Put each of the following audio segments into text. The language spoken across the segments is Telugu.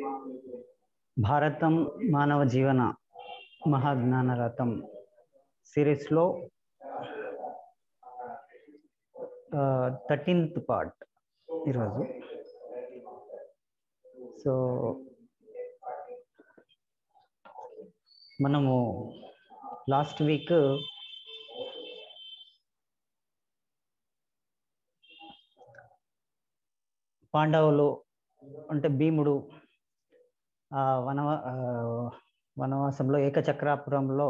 భారతం మానవ జీవన మహాజ్ఞాన రథం సిరీస్లో థర్టీన్త్ పార్ట్ ఈరోజు సో మనము లాస్ట్ వీక్ పాండవులు అంటే భీముడు ఆ వనవ ఆ, వనవాసంలో ఏకచక్రాపురంలో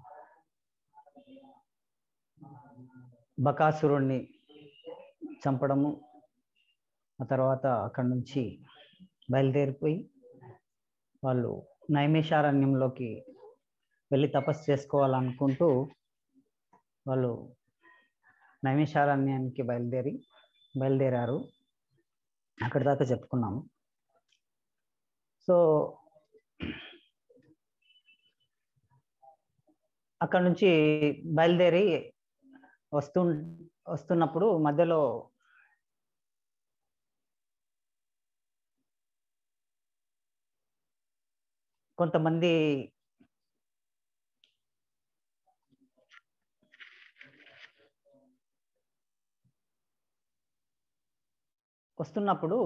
బకాసురుణ్ణి చంపడము ఆ తర్వాత అక్కడి నుంచి బయలుదేరిపోయి వాళ్ళు నైమిషారణ్యంలోకి వెళ్ళి తపస్సు చేసుకోవాలనుకుంటూ వాళ్ళు నైమిషారణ్యానికి బయలుదేరి బయలుదేరారు అక్కడి దాకా చెప్పుకున్నాము సో అక్కడ నుంచి బయలుదేరి వస్తు వస్తున్నప్పుడు మధ్యలో కొంతమంది వస్తున్నప్పుడు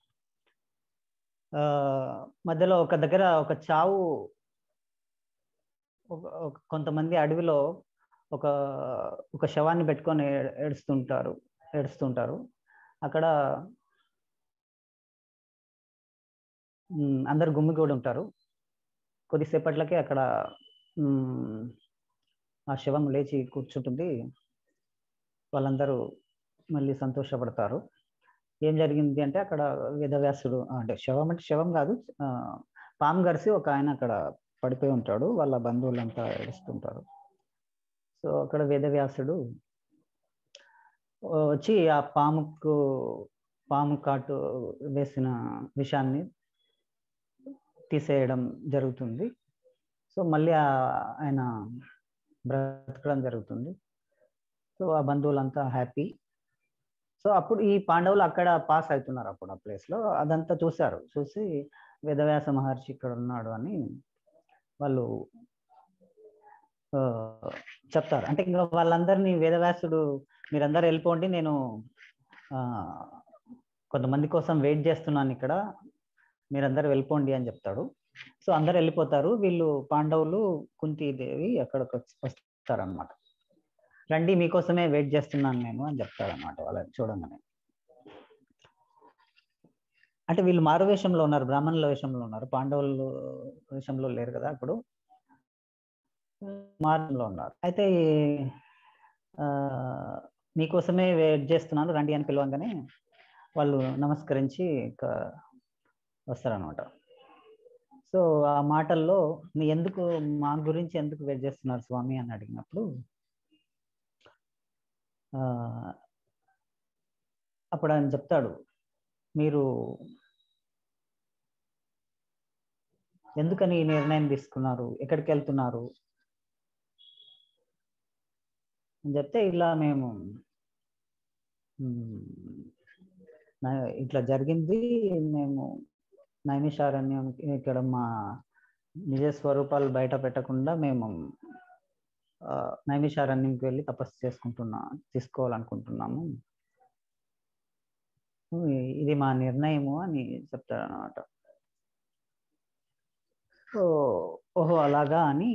ఆ, మధ్యలో ఒక దగ్గర ఒక చావు ఒక- ఒక కొంతమంది అడవిలో ఒక ఒక శవాన్ని పెట్టుకొని ఏ- ఏడుస్తుంటారు ఏడుస్తుంటారు అక్కడ ఉమ్, అందరు గుమ్మిగూడి ఉంటారు కొద్దిసేపట్లకే అక్కడ ఉమ్, ఆ శవం లేచి కూర్చుంటుంది వాళ్ళందరూ మళ్ళీ సంతోషపడతారు ఏం జరిగింది అంటే అక్కడ వేదవ్యాసుడు అంటే శవం అంటే శవం కాదు ఆ, పాము గరిసి ఒక ఆయన అక్కడ పడిపోయి ఉంటాడు వాళ్ళ బంధువులంతా ఏడుస్తుంటారు సో అక్కడ వేదవ్యాసుడు ఆ, వచ్చి ఆ పాముకు పాము కాటు వేసిన విషాన్ని తీసేయడం జరుగుతుంది సో మళ్ళీ ఆ- ఆయన బ్రతకడం జరుగుతుంది సో ఆ బంధువులంతా హ్యాపీ సో అప్పుడు ఈ పాండవులు అక్కడ పాస్ అవుతున్నారు అప్పుడు ఆ ప్లేస్ లో అదంతా చూశారు చూసి వేదవ్యాస మహర్షి ఇక్కడ ఉన్నాడు అని వాళ్ళు ఆ, చెప్తారు అంటే ఇంకా వాళ్ళందరినీ వేదవ్యాసుడు మీరందరూ వెళ్ళిపోండి నేను ఆ, కొంతమంది కోసం వెయిట్ చేస్తున్నాను ఇక్కడ మీరందరూ వెళ్ళిపోండి అని చెప్తాడు సో అందరు వెళ్ళిపోతారు వీళ్ళు పాండవులు కుంతీదేవి అక్కడికి వస్తారనమాట రండి మీకోసమే వెయిట్ చేస్తున్నాను నేను అని చెప్తారనమాట వాళ్ళని చూడంగానే అంటే వీళ్ళు మారు వేషంలో ఉన్నారు బ్రాహ్మణుల వేషంలో ఉన్నారు పాండవులు వేషంలో లేరు కదా అప్పుడు మారులో ఉన్నారు అయితే ఆ, మీకోసమే వెయిట్ చేస్తున్నాను రండి అని పిలవంగానే వాళ్ళు నమస్కరించి ఇంకా వస్తారనమాట సో ఆ మాటల్లో మీ ఎందుకు మా గురించి ఎందుకు వెయిట్ చేస్తున్నారు స్వామి అని అడిగినప్పుడు ఆ, అప్పుడు ఆయన చెప్తాడు మీరు ఎందుకని ఈ నిర్ణయం తీసుకున్నారు ఎక్కడికి వెళ్తున్నారు అని చెప్తే ఇలా మేము మ్, నా- ఇట్లా జరిగింది మేము నైమిషారణ్యం ఇక్కడ మా నిజ స్వరూపాలు బయట పెట్టకుండా మేము ఆ, నైమిషారణ్యంకి వెళ్ళి తపస్సు చేసుకుంటున్నా తీసుకోవాలనుకుంటున్నాము ఇది మా నిర్ణయము అని చెప్తాడు అనమాట సో ఓహో అలాగా అని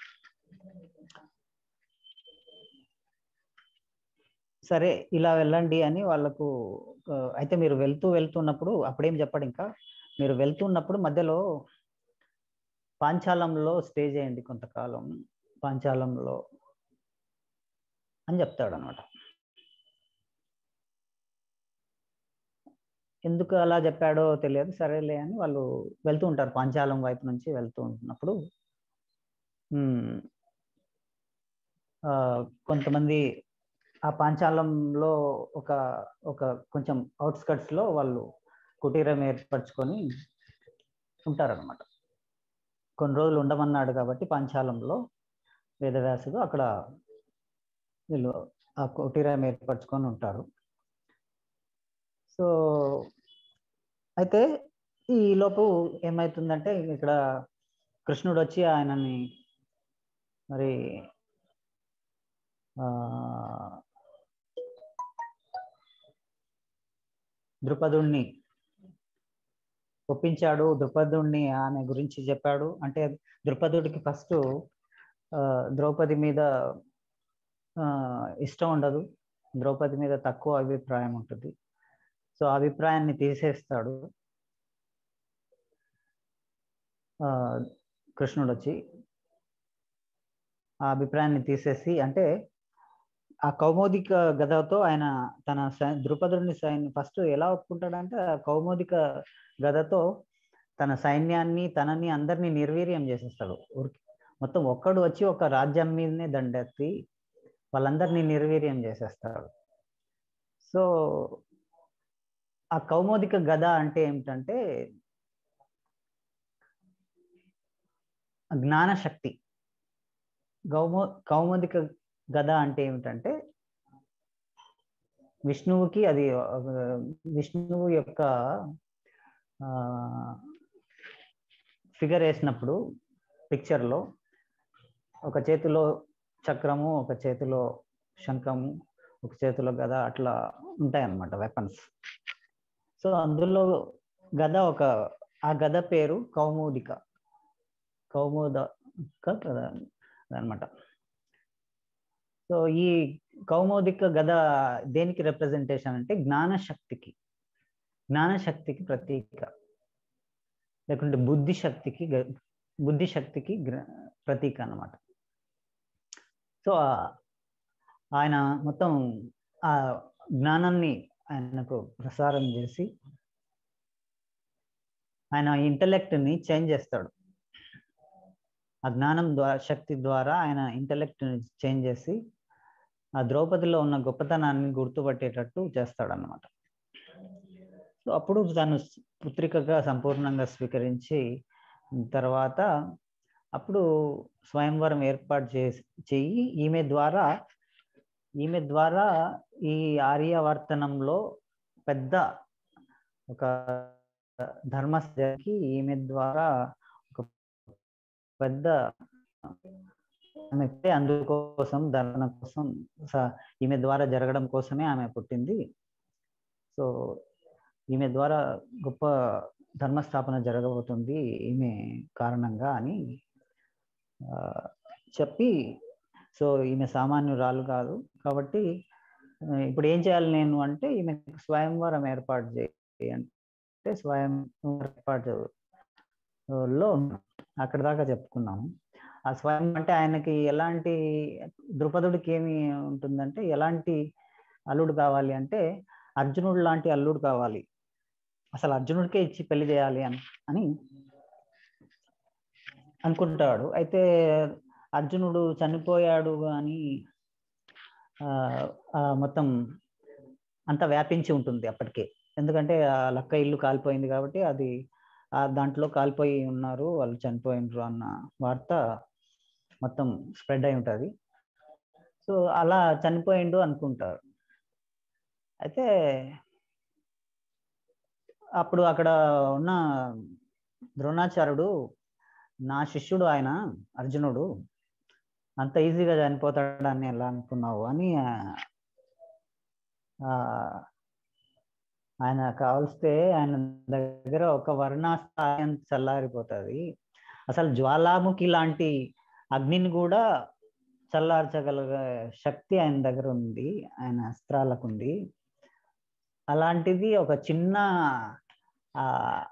సరే ఇలా వెళ్ళండి అని వాళ్ళకు ఆ, అయితే మీరు వెళ్తూ వెళ్తున్నప్పుడు అప్పుడేం చెప్పాడు ఇంకా మీరు వెళ్తున్నప్పుడు మధ్యలో పాంచాలంలో స్టే చేయండి కొంతకాలం పాంచాలంలో అని చెప్తాడు అనమాట ఎందుకు అలా చెప్పాడో తెలియదు సరేలే అని వాళ్ళు వెళ్తూ ఉంటారు పాంచాలం వైపు నుంచి వెళ్తూ ఉంటున్నప్పుడు ఉమ్, ఆ, కొంతమంది ఆ పాంచాలంలో ఒక ఒక కొంచెం అవుట్స్కట్స్ లో వాళ్ళు కుటీరం ఏర్పరచుకొని ఉంటారనమాట కొన్ని రోజులు ఉండమన్నాడు కాబట్టి పాంచాలంలో వేదవ్యాసుడు అక్కడ వీళ్ళు ఆ కుటీరం ఏర్పరచుకొని ఉంటారు సో అయితే ఈ లోపు ఏమవుతుందంటే ఇక్కడ కృష్ణుడు వచ్చి ఆయనని మరి ఆ, ద్రుపదుణ్ణి ఒప్పించాడు ద్రుపదుణ్ణి ఆమె గురించి చెప్పాడు అంటే ద్రుపదుడికి ఫస్ట్ ద్రౌపది మీద ఆ, ఇష్టం ఉండదు ద్రౌపది మీద తక్కువ అభిప్రాయం ఉంటుంది సో ఆ అభిప్రాయాన్ని తీసేస్తాడు ఆ, కృష్ణుడు వచ్చి ఆ అభిప్రాయాన్ని తీసేసి అంటే ఆ కౌమోదిక గదతో ఆయన తన సై- ద్రుపదుడిని సైన్యం ఫస్ట్ ఎలా ఒప్పుకుంటాడంటే ఆ కౌమోదిక గదతో తన సైన్యాన్ని తనని అందరినీ నిర్వీర్యం చేసేస్తాడు ఊరికి మొత్తం ఒక్కడు వచ్చి ఒక రాజ్యం మీదనే దండెత్తి వాళ్ళందరినీ నిర్వీర్యం చేసేస్తాడు సో ఆ కౌమోదిక గద అంటే ఏమిటంటే జ్ఞానశక్తి గౌమో కౌముదిక గద అంటే ఏమిటంటే విష్ణువుకి అది ఆ, విష్ణువు యొక్క ఫిగర్ వేసినప్పుడు పిక్చర్లో ఒక చేతిలో చక్రము ఒక చేతిలో శంఖము ఒక చేతిలో గద అట్లా ఉంటాయన్నమాట వెపన్స్ సో అందులో గద ఒక ఆ గద పేరు కౌముదిక కౌముదక గద అనమాట సో ఈ కౌమోదిక గద దేనికి రిప్రజెంటేషన్ అంటే జ్ఞానశక్తికి జ్ఞానశక్తికి ప్రతీక లేకుంటే బుద్ధి శక్తికి గ- బుద్ధి శక్తికి గ్ర- ప్రతీక అన్నమాట సో ఆ- ఆయన మొత్తం ఆ జ్ఞానాన్ని ఆయనకు ప్రసారం చేసి ఆయన ఇంటలెక్ట్ని చేంజ్ చేస్తాడు ఆ జ్ఞానం ద్వారా శక్తి ద్వారా ఆయన ఇంటలెక్ట్ చేంజ్ చేసి ఆ ద్రౌపదిలో ఉన్న గొప్పతనాన్ని గుర్తుపట్టేటట్టు చేస్తాడు అన్నమాట సో అప్పుడు తను పుత్రికగా సంపూర్ణంగా స్వీకరించి తర్వాత అప్పుడు స్వయంవరం ఏర్పాటు చేసి చెయ్యి ఈమె ద్వారా ఈమె ద్వారా ఈ ఆర్యవర్తనంలో పెద్ద ఒక ధర్మస్థకి ఈమె ద్వారా ఒక పెద్ద ఆమె అందుకోసం ధర్మ కోసం స- ఈమె ద్వారా జరగడం కోసమే ఆమె పుట్టింది సో ఈమె ద్వారా గొప్ప ధర్మస్థాపన జరగబోతుంది ఈమె కారణంగా అని ఆ, చెప్పి సో ఈమె సామాన్యురాలు కాదు కాబట్టి ఆ, ఇప్పుడు ఏం చేయాలి నేను అంటే ఈమె స్వయంవరం ఏర్పాటు చేయి అంటే స్వయం ఏర్పాటు లో ఉన్నాం. అక్కడ దాకా చెప్పుకున్నాము ఆ స్వయం అంటే ఆయనకి ఎలాంటి ద్రుపదుడికి ఏమి ఉంటుందంటే ఎలాంటి అల్లుడు కావాలి అంటే అర్జునుడు లాంటి అల్లుడు కావాలి అసలు అర్జునుడికే ఇచ్చి పెళ్లి చేయాలి అని అని అనుకుంటాడు అయితే అర్జునుడు చనిపోయాడు అని ఆ, ఆ మొత్తం అంతా వ్యాపించి ఉంటుంది అప్పటికే ఎందుకంటే ఆ లక్క ఇల్లు కాలిపోయింది కాబట్టి అది ఆ దాంట్లో కాలిపోయి ఉన్నారు వాళ్ళు చనిపోయినరు అన్న వార్త మొత్తం స్ప్రెడ్ అయి ఉంటుంది సో అలా చనిపోయిండు అనుకుంటారు అయితే అప్పుడు అక్కడ ఉన్న ద్రోణాచార్యుడు నా శిష్యుడు ఆయన అర్జునుడు అంత ఈజీగా చనిపోతాడని ఎలా అనుకున్నావు అని ఆ, ఆయన కావలిస్తే ఆయన దగ్గర ఒక వర్ణాస్థాయం చల్లారిపోతుంది అసలు జ్వాలాముఖి లాంటి అగ్నిని కూడా చల్లార్చగల శక్తి ఆయన దగ్గర ఉంది ఆయన అస్త్రాలకు ఉంది అలాంటిది ఒక చిన్న ఆ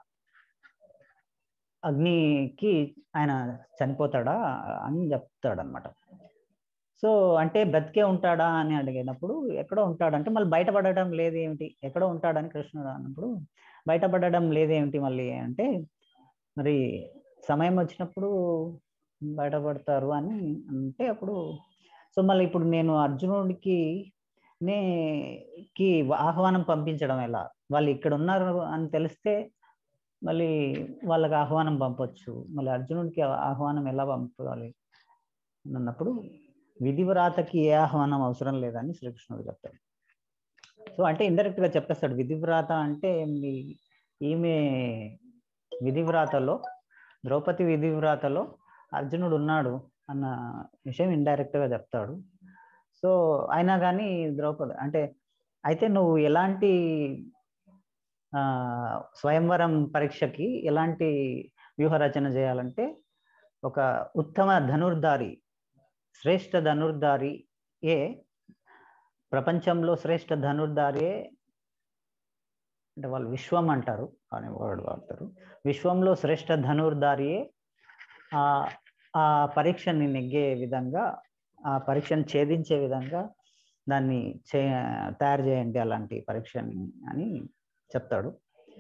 అగ్నికి ఆయన చనిపోతాడా అని చెప్తాడు అనమాట సో అంటే బ్రతికే ఉంటాడా అని అడిగినప్పుడు ఎక్కడో ఉంటాడంటే మళ్ళీ బయటపడడం లేదేమిటి ఎక్కడో ఉంటాడని కృష్ణుడు అన్నప్పుడు బయటపడడం లేదేమిటి మళ్ళీ అంటే మరి సమయం వచ్చినప్పుడు బయటపడతారు అని అంటే అప్పుడు సో మళ్ళీ ఇప్పుడు నేను అర్జునుడికి నే కి ఆహ్వానం పంపించడం ఎలా వాళ్ళు ఇక్కడ ఉన్నారు అని తెలిస్తే మళ్ళీ వాళ్ళకి ఆహ్వానం పంపొచ్చు మళ్ళీ అర్జునుడికి ఆహ్వానం ఎలా పంపాలి అన్నప్పుడు విధివ్రాతకి ఏ ఆహ్వానం అవసరం లేదని శ్రీకృష్ణుడు చెప్తాడు సో అంటే ఇండైరెక్ట్ గా చెప్పేస్తాడు విధివ్రాత అంటే మీ ఈమె విధివ్రాతలో ద్రౌపది విధివ్రాతలో అర్జునుడు ఉన్నాడు అన్న విషయం ఇండైరెక్ట్ గా చెప్తాడు సో అయినా కానీ ద్రౌపది అంటే అయితే నువ్వు ఎలాంటి ఆ స్వయంవరం పరీక్షకి ఎలాంటి వ్యూహరచన చేయాలంటే ఒక ఉత్తమ ధనుర్ధారి శ్రేష్ఠ ధనుర్ధారి ఏ ప్రపంచంలో శ్రేష్ఠ ధనుర్ధారియే అంటే వాళ్ళు విశ్వం అంటారు కానీ వర్డ్ వాడతారు విశ్వంలో శ్రేష్ఠ ధనుర్ధారియే ఆ ఆ పరీక్షని నెగ్గే విధంగా ఆ పరీక్షను ఛేదించే విధంగా దాన్ని చే తయారు చేయండి అలాంటి పరీక్షని అని చెప్తాడు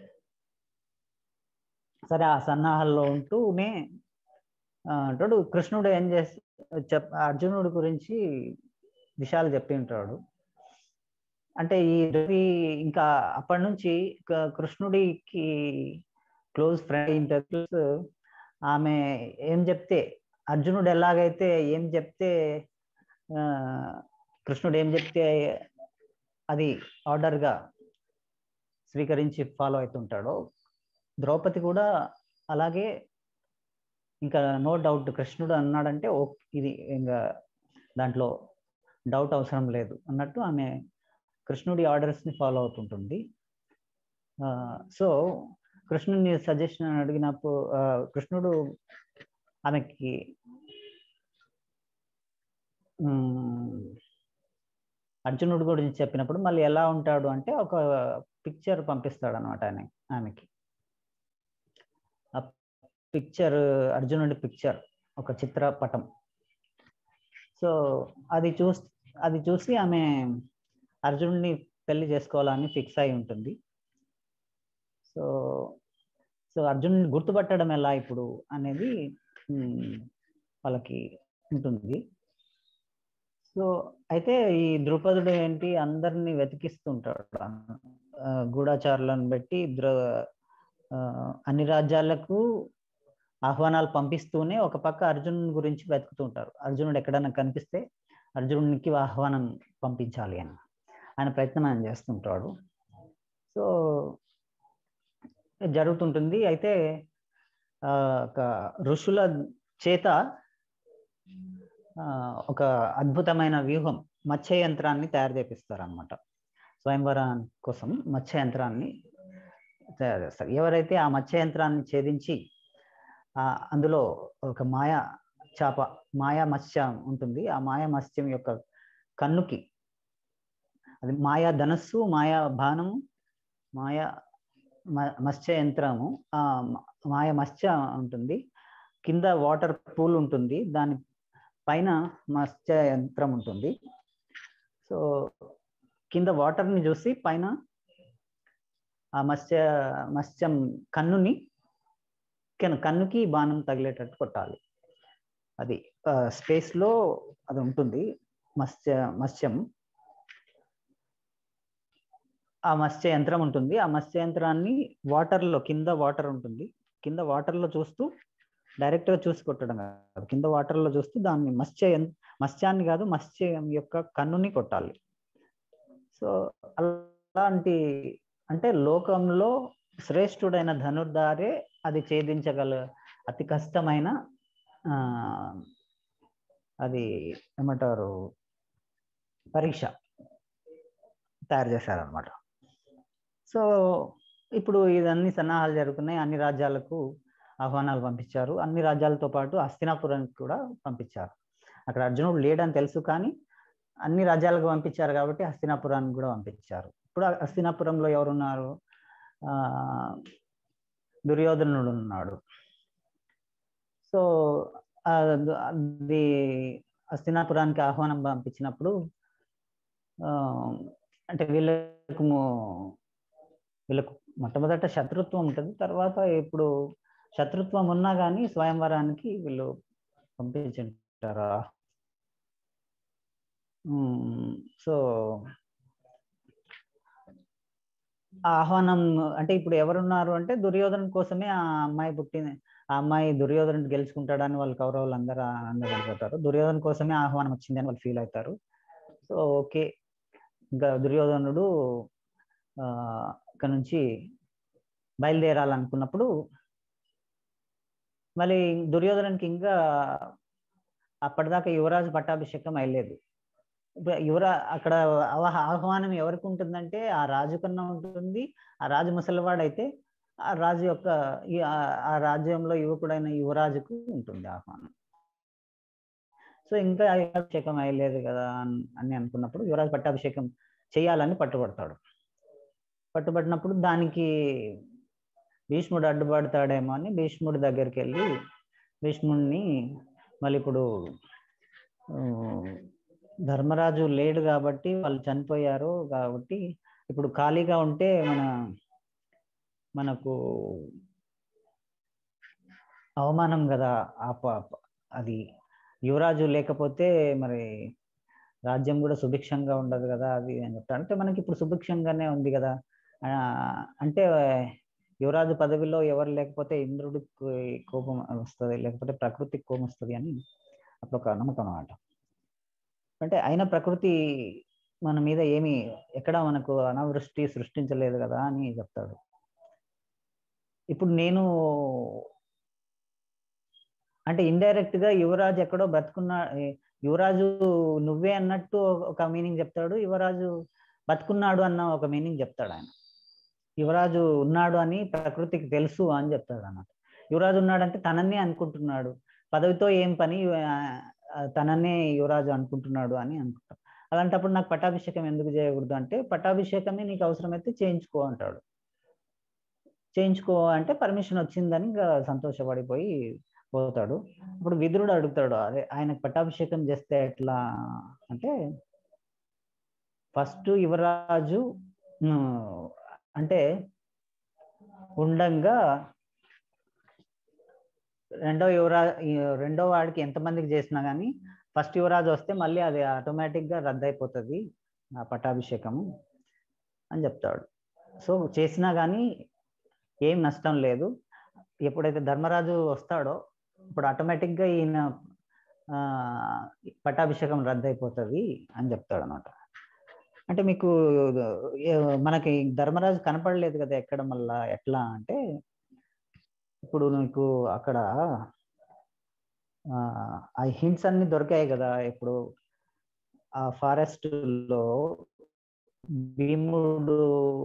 సరే ఆ సన్నాహాల్లో ఉంటూనే అంటాడు కృష్ణుడు ఏం చేసి చెప్ అర్జునుడి గురించి విషయాలు చెప్పి ఉంటాడు అంటే ఈ రవి ఇంకా అప్పటి నుంచి కృష్ణుడికి క్లోజ్ ఫ్రెండ్ ఇంటర్వ్యూస్ ఆమె ఏం చెప్తే అర్జునుడు ఎలాగైతే ఏం చెప్తే కృష్ణుడు ఏం చెప్తే అది ఆర్డర్గా స్వీకరించి ఫాలో అవుతుంటాడో ద్రౌపది కూడా అలాగే ఇంకా నో డౌట్ కృష్ణుడు అన్నాడంటే ఓ ఇది ఇంకా దాంట్లో డౌట్ అవసరం లేదు అన్నట్టు ఆమె కృష్ణుడి ఆర్డర్స్ని ఫాలో అవుతుంటుంది సో కృష్ణుడిని సజెషన్ అడిగినప్పుడు కృష్ణుడు ఆమెకి అర్జునుడు గురించి చెప్పినప్పుడు మళ్ళీ ఎలా ఉంటాడు అంటే ఒక పిక్చర్ పంపిస్తాడు అనమాట ఆయన ఆమెకి ఆ పిక్చర్ అర్జునుడి పిక్చర్ ఒక చిత్రపటం సో అది చూసి అది చూసి ఆమె అర్జునుడిని పెళ్లి చేసుకోవాలని ఫిక్స్ అయి ఉంటుంది సో సో అర్జునుడిని గుర్తుపట్టడం ఎలా ఇప్పుడు అనేది వాళ్ళకి ఉంటుంది సో అయితే ఈ ద్రుపదుడు ఏంటి అందరినీ వెతికిస్తుంటాడు గూఢాచారులను బట్టి ద్ర అన్ని రాజ్యాలకు ఆహ్వానాలు పంపిస్తూనే ఒక పక్క అర్జున్ గురించి వెతుకుతుంటారు అర్జునుడు ఎక్కడైనా కనిపిస్తే అర్జునుడికి ఆహ్వానం పంపించాలి అని ఆయన ప్రయత్నం ఆయన చేస్తుంటాడు సో జరుగుతుంటుంది అయితే ఒక ఋషుల చేత ఒక అద్భుతమైన వ్యూహం మత్స్య యంత్రాన్ని తయారు చేపిస్తారు అనమాట స్వయంవరం కోసం మత్స్య యంత్రాన్ని తయారు చేస్తారు ఎవరైతే ఆ మత్స్య యంత్రాన్ని ఛేదించి అందులో ఒక మాయా చేప మాయా మత్స్యం ఉంటుంది ఆ మాయా మత్స్యం యొక్క కన్నుకి అది మాయా ధనస్సు మాయా బాణము మాయా మత్స్య యంత్రము ఆ మాయ మత్స్య ఉంటుంది కింద వాటర్ పూల్ ఉంటుంది దాని పైన మత్స్య యంత్రం ఉంటుంది సో కింద వాటర్ని చూసి పైన ఆ మత్స్య మత్స్యం కన్నుని కన్నుకి బాణం తగిలేటట్టు కొట్టాలి అది స్పేస్లో అది ఉంటుంది మత్స్య మత్స్యం ఆ మత్స్య యంత్రం ఉంటుంది ఆ మత్స్య యంత్రాన్ని వాటర్లో కింద వాటర్ ఉంటుంది కింద వాటర్లో చూస్తూ డైరెక్ట్గా చూసి కొట్టడం కాదు కింద వాటర్లో చూస్తూ దాన్ని మత్స్య మత్స్యాన్ని కాదు మత్స్యం యొక్క కన్నుని కొట్టాలి సో అలాంటి అంటే లోకంలో శ్రేష్ఠుడైన ధనుర్ధారే అది ఛేదించగల అతి కష్టమైన అది ఏమంటారు పరీక్ష తయారు చేశారనమాట సో ఇప్పుడు ఇదన్నీ సన్నాహాలు జరుగుతున్నాయి అన్ని రాజ్యాలకు ఆహ్వానాలు పంపించారు అన్ని రాజ్యాలతో పాటు హస్తినాపురానికి కూడా పంపించారు అక్కడ అర్జునుడు లేడని తెలుసు కానీ అన్ని రాజ్యాలకు పంపించారు కాబట్టి హస్తినాపురానికి కూడా పంపించారు ఇప్పుడు హస్తినాపురంలో ఎవరున్నారు ఆ దుర్యోధనుడు ఉన్నాడు సో అది హస్తినాపురానికి ఆహ్వానం పంపించినప్పుడు అంటే వీళ్ళకు వీళ్ళకు మొట్టమొదట శత్రుత్వం ఉంటుంది తర్వాత ఇప్పుడు శత్రుత్వం ఉన్నా కానీ స్వయంవరానికి వీళ్ళు పంపించుంటారా సో ఆహ్వానం అంటే ఇప్పుడు ఎవరున్నారు అంటే దుర్యోధన కోసమే ఆ అమ్మాయి పుట్టింది ఆ అమ్మాయి దుర్యోధను గెలుచుకుంటాడని వాళ్ళు కౌరవులు అందరూ ఆనందపడిపోతారు దుర్యోధన కోసమే ఆహ్వానం వచ్చిందని వాళ్ళు ఫీల్ అవుతారు సో ఓకే ఇంకా దుర్యోధనుడు ఇక్కడ నుంచి బయలుదేరాలనుకున్నప్పుడు మళ్ళీ దుర్యోధనునికి ఇంకా అప్పటిదాకా యువరాజు పట్టాభిషేకం అయ్యలేదు ఇప్పుడు యువరా అక్కడ ఆహ్- ఆహ్వానం ఎవరికి ఉంటుందంటే ఆ రాజు కన్నా ఉంటుంది ఆ రాజు ముసలివాడైతే ఆ రాజు యొక్క ఈ- ఆ- ఆ రాజ్యంలో యువకుడైన యువరాజుకు ఉంటుంది ఆహ్వానం సో ఇంకా అభిషేకం అయ్యలేదు కదా అన్- అని అనుకున్నప్పుడు యువరాజు పట్టాభిషేకం చేయాలని పట్టుబడతాడు పట్టుబడినప్పుడు దానికి భీష్ముడు అడ్డుపడతాడేమో అని భీష్ముడి దగ్గరికి వెళ్ళి భీష్ముడిని మళ్ళీ ఇప్పుడు ఆ, ధర్మరాజు లేడు కాబట్టి వాళ్ళు చనిపోయారు కాబట్టి ఇప్పుడు ఖాళీగా ఉంటే మన మనకు అవమానం కదా ఆ ప- ప- అది యువరాజు లేకపోతే మరి రాజ్యం కూడా సుభిక్షంగా ఉండదు కదా అది అని చెప్తాడు అంటే మనకి ఇప్పుడు సుభిక్షంగానే ఉంది కదా ఆ, అంటే యువరాజు పదవిలో ఎవరు లేకపోతే ఇంద్రుడికి కోపం వస్తుంది లేకపోతే ప్రకృతికి కోపం వస్తుంది అని అప్పుడు ఒక నమ్మకం అన్నమాట అంటే అయినా ప్రకృతి మన మీద ఏమి ఎక్కడ మనకు అనావృష్టి సృష్టించలేదు కదా అని చెప్తాడు ఇప్పుడు నేను అంటే ఇండైరెక్ట్ గా యువరాజు ఎక్కడో బ్రతుకున్నా ఏ, యువరాజు నువ్వే అన్నట్టు ఒక మీనింగ్ చెప్తాడు యువరాజు బతుకున్నాడు అన్న ఒక మీనింగ్ చెప్తాడు ఆయన యువరాజు ఉన్నాడు అని ప్రకృతికి తెలుసు అని చెప్తాడు అన్నమాట యువరాజు ఉన్నాడంటే తనన్నే అనుకుంటున్నాడు పదవితో ఏం పని ఆ, ఆ, తనన్నే యువరాజు అనుకుంటున్నాడు అని అనుకుంటాడు అలాంటప్పుడు నాకు పట్టాభిషేకం ఎందుకు చేయకూడదు అంటే పట్టాభిషేకమే నీకు అవసరమైతే చేయించుకో అంటాడు చేయించుకో అంటే పర్మిషన్ వచ్చిందని ఇంకా సంతోషపడిపోయి పోతాడు ఇప్పుడు విదురుడు అడుగుతాడు అదే ఆయనకు పట్టాభిషేకం చేస్తే ఎట్లా అంటే ఫస్ట్ యువరాజు ఉమ్, అంటే ఉండంగా రెండో యువరా ఈ రెండో వాడికి ఎంతమందికి చేసినా కానీ ఫస్ట్ యువరాజు వస్తే మళ్ళీ అది ఆటోమేటిక్ గా రద్దయిపోతుంది ఆ పట్టాభిషేకము అని చెప్తాడు సో చేసినా కానీ ఏం నష్టం లేదు ఎప్పుడైతే ధర్మరాజు వస్తాడో ఇప్పుడు ఆటోమేటిక్ గా ఈయన ఆ, పట్టాభిషేకం రద్దయిపోతుంది అని చెప్తాడు అనమాట అంటే మీకు ఏ- మనకి ధర్మరాజు కనపడలేదు కదా ఎక్కడ మళ్ళా ఎట్లా అంటే ఇప్పుడు నీకు అక్కడ ఆ, ఆ హింట్స్ అన్ని దొరికాయి కదా ఇప్పుడు ఆ ఫారెస్ట్ లో భీముడు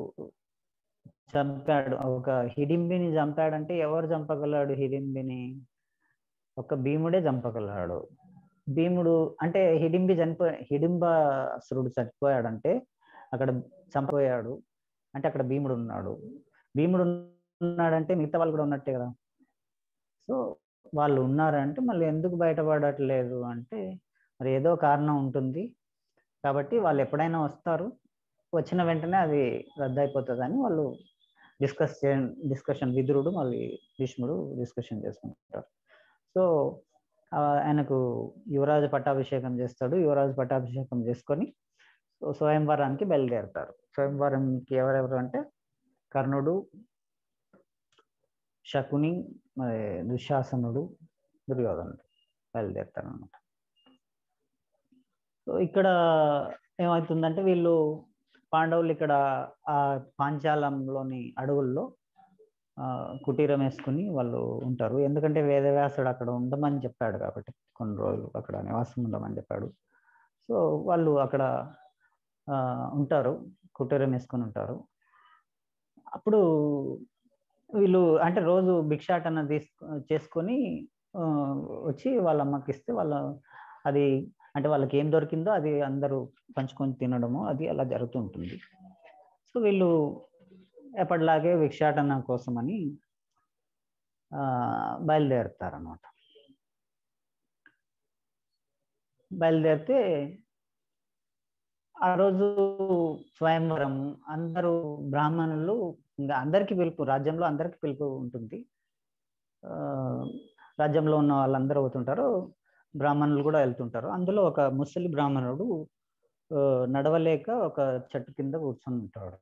చంపాడు ఒక హిడింబిని చంపాడంటే ఎవరు చంపగలడు హిడింబిని ఒక భీముడే చంపగలడు భీముడు అంటే హిడింబి చనిపో హిడింబాసురుడు చనిపోయాడంటే అక్కడ చంపపోయాడు అంటే అక్కడ భీముడు ఉన్నాడు భీముడు ఉన్నాడంటే మిగతా వాళ్ళు కూడా ఉన్నట్టే కదా సో వాళ్ళు ఉన్నారంటే మళ్ళీ ఎందుకు బయటపడట్లేదు అంటే మరి ఏదో కారణం ఉంటుంది కాబట్టి వాళ్ళు ఎప్పుడైనా వస్తారు వచ్చిన వెంటనే అది రద్దయిపోతుంది అని వాళ్ళు డిస్కస్ చే డిస్కషన్ విదురుడు మళ్ళీ భీష్ముడు డిస్కషన్ చేసుకుంటారు సో ఆ, ఆయనకు యువరాజు పట్టాభిషేకం చేస్తాడు యువరాజు పట్టాభిషేకం చేసుకొని సో స్వయంవరానికి బయలుదేరుతారు స్వయంవరంకి ఎవరెవరు అంటే కర్ణుడు శకుని మరి దుశ్శాసనుడు దుర్యోధనుడు బయలుదేరుతారు అనమాట సో ఇక్కడ ఏమవుతుందంటే వీళ్ళు పాండవులు ఇక్కడ ఆ పాంచాలంలోని అడవుల్లో ఆ, కుటీరం వేసుకుని వాళ్ళు ఉంటారు ఎందుకంటే వేదవ్యాసుడు అక్కడ ఉండమని చెప్పాడు కాబట్టి కొన్ని రోజులు అక్కడ నివాసం ఉండమని చెప్పాడు సో వాళ్ళు అక్కడ ఆ, ఉంటారు కుటీరం వేసుకుని ఉంటారు అప్పుడు వీళ్ళు అంటే రోజు భిక్షాటన తీసుకు చేసుకొని ఆ, వచ్చి వాళ్ళ అమ్మకి ఇస్తే వాళ్ళ అది అంటే వాళ్ళకి ఏం దొరికిందో అది అందరూ పంచుకొని తినడము అది అలా జరుగుతూ ఉంటుంది సో వీళ్ళు ఎప్పటిలాగే భిక్షాటన కోసమని ఆ, బయలుదేరుతారన్నమాట బయలుదేరితే ఆ రోజు స్వయంవరం అందరూ బ్రాహ్మణులు ఇంకా అందరికీ పిలుపు రాజ్యంలో అందరికీ పిలుపు ఉంటుంది ఆ, రాజ్యంలో ఉన్న వాళ్ళందరూ అవుతుంటారు బ్రాహ్మణులు కూడా వెళ్తుంటారు అందులో ఒక ముసలి బ్రాహ్మణుడు ఆ, నడవలేక ఒక చెట్టు కింద కూర్చొని ఉంటాడు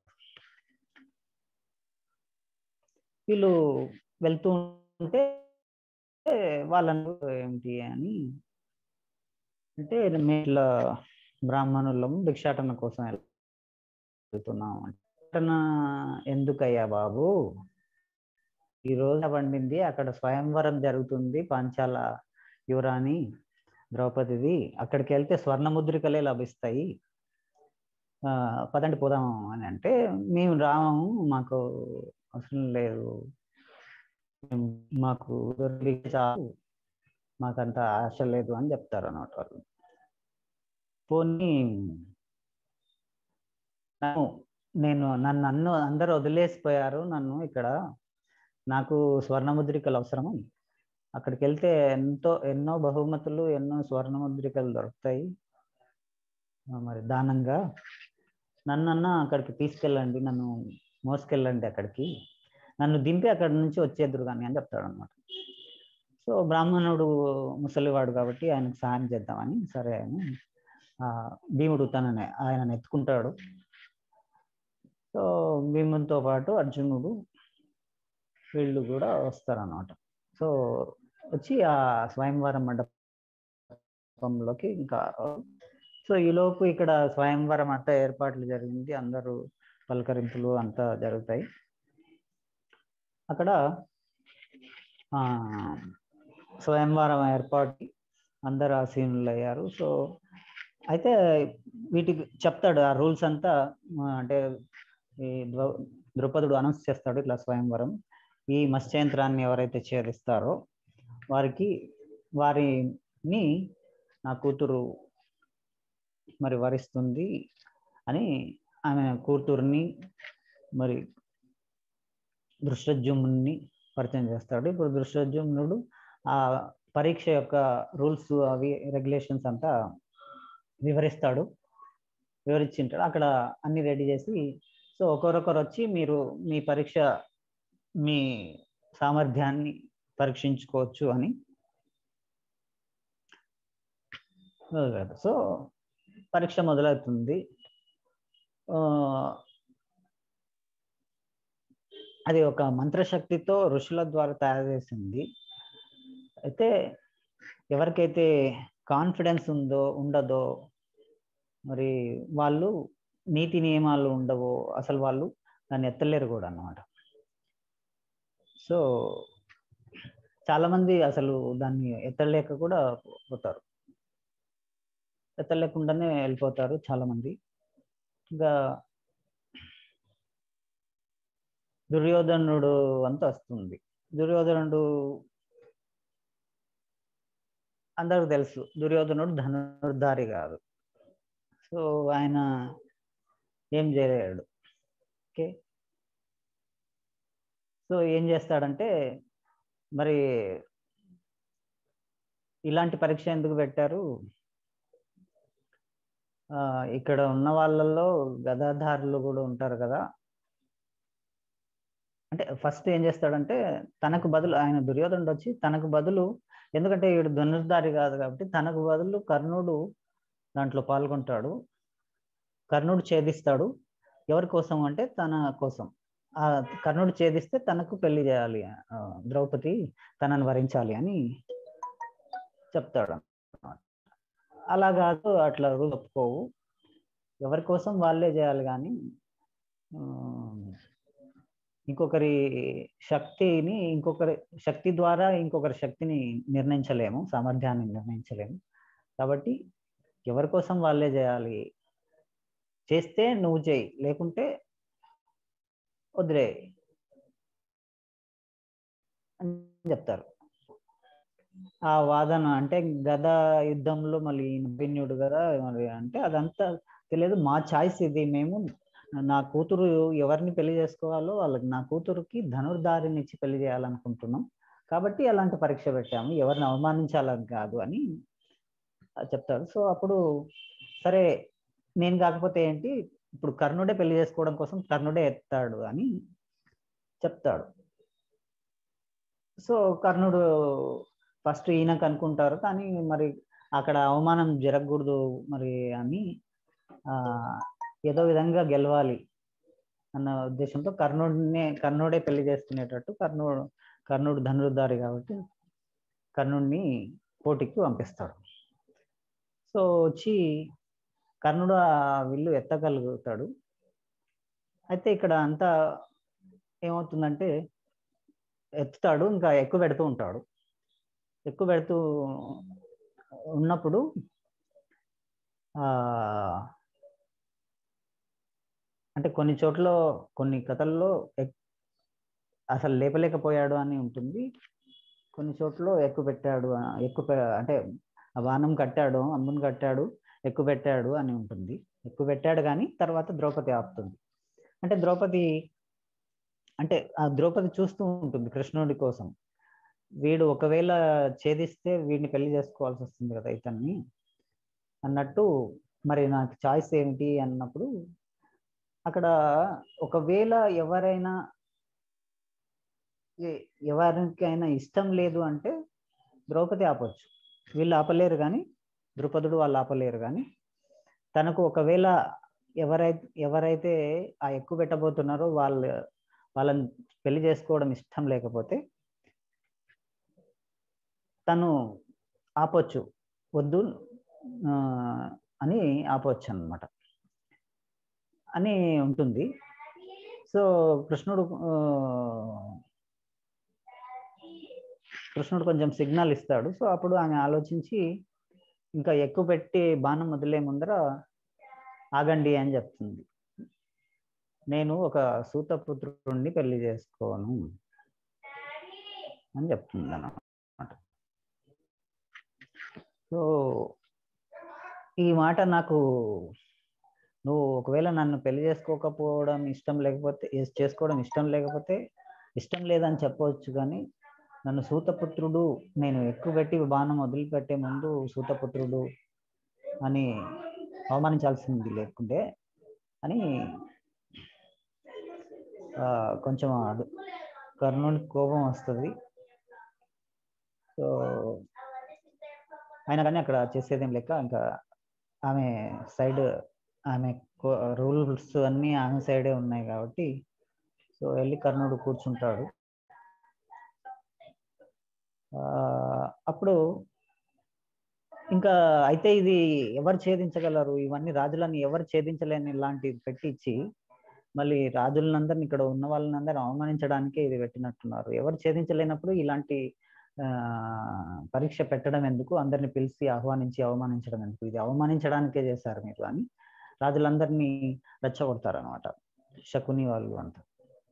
వీళ్ళు వెళ్తూ ఉంటే వాళ్ళను ఏమిటి అని అంటే మేము ఇట్లా బ్రాహ్మణులము భిక్షాటన కోసం వెళ్తున్నాం భిక్షాటన ఎందుకయ్యా బాబు ఈ రోజు పండింది అక్కడ స్వయంవరం జరుగుతుంది పాంచాల యువరాణి ద్రౌపదిది అక్కడికి వెళ్తే స్వర్ణ ముద్రికలే లభిస్తాయి ఆ, పదండి పోదాం అని అంటే మేము రాము మాకు అవసరం లేదు మేము- మాకు దొరికి చాలు మాకంత ఆశ లేదు అని చెప్తారు అన్నమాట వాళ్ళు పోనీ నన్ను నేను నన్ను అన్ను అందరూ వదిలేసిపోయారు నన్ను ఇక్కడ నాకు స్వర్ణముద్రికలు అవసరము అక్కడికి వెళ్తే ఎంతో ఎన్నో బహుమతులు ఎన్నో స్వర్ణముద్రికలు దొరుకుతాయి ఆ, మరి దానంగా నన్నన్నా అక్కడికి తీసుకెళ్ళండి నన్ను మోసుకెళ్ళండి అక్కడికి నన్ను దింపి అక్కడి నుంచి వచ్చేద్దరు కానీ అని చెప్తాడు అనమాట సో బ్రాహ్మణుడు ముసలివాడు కాబట్టి ఆయనకు సహాయం చేద్దామని సరే అని ఆ, భీముడు తనని ఆయన ఎత్తుకుంటాడు సో భీమునితో పాటు అర్జునుడు వీళ్ళు కూడా వస్తారన్నమాట సో వచ్చి ఆ స్వయంవరం మండపంలోకి ఇంకా సో ఈలోపు ఇక్కడ స్వయంవరం అంతా ఏర్పాట్లు జరిగింది అందరూ పలకరింపులు అంతా జరుగుతాయి అక్కడ ఆ స్వయంవరం ఏర్పాటు అందరు ఆసీనులు అయ్యారు సో అయితే వీటికి చెప్తాడు ఆ రూల్స్ అంతా ఆ, అంటే ఈ ద్రౌ- ద్రౌపదుడు అనౌన్స్ చేస్తాడు ఇట్లా స్వయంవరం ఈ మత్స్యంత్రాన్ని ఎవరైతే ఛేదిస్తారో వారికి వారిని నా కూతురు మరి వరిస్తుంది అని ఆమె కూతుర్ని మరి దృష్టజుమ్నుని పరిచయం చేస్తాడు ఇప్పుడు దృష్టజుమ్నుడు ఆ పరీక్ష యొక్క రూల్స్ అవి రెగ్యులేషన్స్ అంతా వివరిస్తాడు వివరించింటాడు అక్కడ అన్ని రెడీ చేసి సో ఒకరొకరు వచ్చి మీరు మీ పరీక్ష మీ సామర్థ్యాన్ని పరీక్షించుకోవచ్చు అని సో పరీక్ష మొదలవుతుంది ఆ, అది ఒక మంత్రశక్తితో ఋషుల ద్వారా తయారు చేసింది అయితే ఎవరికైతే కాన్ఫిడెన్స్ ఉందో ఉండదో మరి వాళ్ళు నీతి నియమాలు ఉండవో అసలు వాళ్ళు దాన్ని ఎత్తలేరు కూడా అన్నమాట సో చాలా మంది అసలు దాన్ని ఎత్తలేక కూడా పోతారు ఎత్తలేకుండానే వెళ్ళిపోతారు చాలా మంది ఇంకా దుర్యోధనుడు అంతా వస్తుంది దుర్యోధనుడు అందరికి తెలుసు దుర్యోధనుడు ధనుర్ధారి కాదు సో ఆయన ఏం చేయలేడు ఓకే సో ఏం చేస్తాడంటే మరి ఇలాంటి పరీక్ష ఎందుకు పెట్టారు ఆ, ఇక్కడ ఉన్న వాళ్ళల్లో గదాధారులు కూడా ఉంటారు కదా అంటే ఫస్ట్ ఏం చేస్తాడంటే తనకు బదులు ఆయన దుర్యోధనుడు వచ్చి తనకు బదులు ఎందుకంటే ఈడు ధనుర్ధారి కాదు కాబట్టి తనకు బదులు కర్ణుడు దాంట్లో పాల్గొంటాడు కర్ణుడు ఛేదిస్తాడు ఎవరి కోసం అంటే తన కోసం ఆ కర్ణుడు ఛేదిస్తే తనకు పెళ్లి చేయాలి ఆ, ద్రౌపది తనని వరించాలి అని చెప్తాడు అన్నమాట. అలా కాదు అట్లా రూల్ ఒప్పుకోవు ఎవరి కోసం వాళ్ళే చేయాలి కానీ ఆ, ఇంకొకరి శక్తిని ఇంకొకరి శక్తి ద్వారా ఇంకొకరి శక్తిని నిర్ణయించలేము సామర్థ్యాన్ని నిర్ణయించలేము కాబట్టి ఎవరి కోసం వాళ్ళే చేయాలి చేస్తే నువ్వు చేయి లేకుంటే వదిలే అని చెప్తారు ఆ వాదన అంటే గద యుద్ధంలో మళ్ళీ నభిన్యుడు కదా మరి అంటే అదంతా తెలియదు మా చాయిస్ ఇది మేము నా కూతురు ఎవరిని పెళ్లి చేసుకోవాలో వాళ్ళకి నా కూతురుకి ధనుర్ధారిని ఇచ్చి పెళ్లి చేయాలనుకుంటున్నాం కాబట్టి అలాంటి పరీక్ష పెట్టాము ఎవరిని అవమానించాలని కాదు అని చెప్తాడు సో అప్పుడు సరే నేను కాకపోతే ఏంటి ఇప్పుడు కర్ణుడే పెళ్లి చేసుకోవడం కోసం కర్ణుడే ఎత్తాడు అని చెప్తాడు సో కర్ణుడు ఫస్ట్ ఈయనకు అనుకుంటారు కానీ మరి అక్కడ అవమానం జరగకూడదు మరి అని ఆ ఏదో విధంగా గెలవాలి అన్న ఉద్దేశంతో కర్ణుడినే కర్ణుడే పెళ్లి చేసుకునేటట్టు కర్ణుడు కర్ణుడు ధనుర్ధారి కాబట్టి కర్ణుడిని పోటీకి పంపిస్తాడు సో వచ్చి కర్ణుడు ఆ విల్లు ఎత్తగలుగుతాడు అయితే ఇక్కడ అంతా ఏమవుతుందంటే ఎత్తుతాడు ఇంకా ఎక్కువ పెడుతూ ఉంటాడు ఎక్కువ పెడుతూ ఉన్నప్పుడు ఆ అంటే కొన్ని చోట్ల కొన్ని కథల్లో ఎక్- అసలు లేపలేకపోయాడు అని ఉంటుంది కొన్ని చోట్ల ఎక్కువ పెట్టాడు ఆ- ఎక్కువ పె- అంటే ఆ బాణం కట్టాడు అమ్ముని కట్టాడు ఎక్కువ పెట్టాడు అని ఉంటుంది ఎక్కువ పెట్టాడు కానీ తర్వాత ద్రౌపది ఆపుతుంది అంటే ద్రౌపది అంటే ఆ ద్రౌపది చూస్తూ ఉంటుంది కృష్ణుడి కోసం వీడు ఒకవేళ ఛేదిస్తే వీడిని పెళ్లి చేసుకోవాల్సి వస్తుంది కదా ఇతన్ని అన్నట్టు మరి నాకు చాయిస్ ఏమిటి అన్నప్పుడు అక్కడ ఒకవేళ ఎవరైనా ఎ- ఎవరికైనా ఇష్టం లేదు అంటే ద్రౌపది ఆపొచ్చు వీళ్ళు ఆపలేరు కానీ ద్రుపదుడు వాళ్ళు ఆపలేరు కానీ తనకు ఒకవేళ ఎవరైతే ఎవరైతే ఆ ఎక్కువ పెట్టబోతున్నారో వాళ్ళు వాళ్ళని పెళ్లి చేసుకోవడం ఇష్టం లేకపోతే తను ఆపొచ్చు వద్దు ఆ, అని ఆపొచ్చు అన్నమాట అని ఉంటుంది సో కృష్ణుడు ఆ, కృష్ణుడు కొంచెం సిగ్నల్ ఇస్తాడు సో అప్పుడు ఆమె ఆలోచించి ఇంకా ఎక్కువ పెట్టి బాణం వదిలే ముందర ఆగండి అని చెప్తుంది నేను ఒక సూతపుత్రుడిని పెళ్లి చేసుకోను అని చెప్తుంది అన్నమాట సో ఈ మాట నాకు నువ్వు ఒకవేళ నన్ను పెళ్లి చేసుకోకపోవడం ఇష్టం లేకపోతే ఎస్ చేసుకోవడం ఇష్టం లేకపోతే ఇష్టం లేదని చెప్పవచ్చు కానీ నన్ను సూతపుత్రుడు నేను ఎక్కువ పెట్టి బాణం వదిలిపెట్టే ముందు సూతపుత్రుడు అని అవమానించాల్సింది లేకుంటే అని ఆ, కొంచెం అది కర్ణునికి కోపం వస్తుంది సో అయినా కానీ అక్కడ చేసేదేం లెక్క ఇంకా ఆమె సైడ్ ఆమె రూల్స్ అన్నీ ఆమె సైడే ఉన్నాయి కాబట్టి సో వెళ్ళి కర్ణుడు కూర్చుంటాడు ఆ, అప్పుడు ఇంకా అయితే ఇది ఎవరు ఛేదించగలరు ఇవన్నీ రాజులని ఎవరు ఛేదించలేని ఇలాంటివి పెట్టించి మళ్ళీ రాజులందరిని ఇక్కడ ఉన్న వాళ్ళందరూ అవమానించడానికే ఇది పెట్టినట్టున్నారు ఎవరు ఛేదించలేనప్పుడు ఇలాంటి ఆ, పరీక్ష పెట్టడం ఎందుకు అందరిని పిలిచి ఆహ్వానించి అవమానించడం ఎందుకు ఇది అవమానించడానికే చేశారు మీరు అని రాజులందరినీ రెచ్చగొడతారు అనమాట శకుని వాళ్ళు అంతా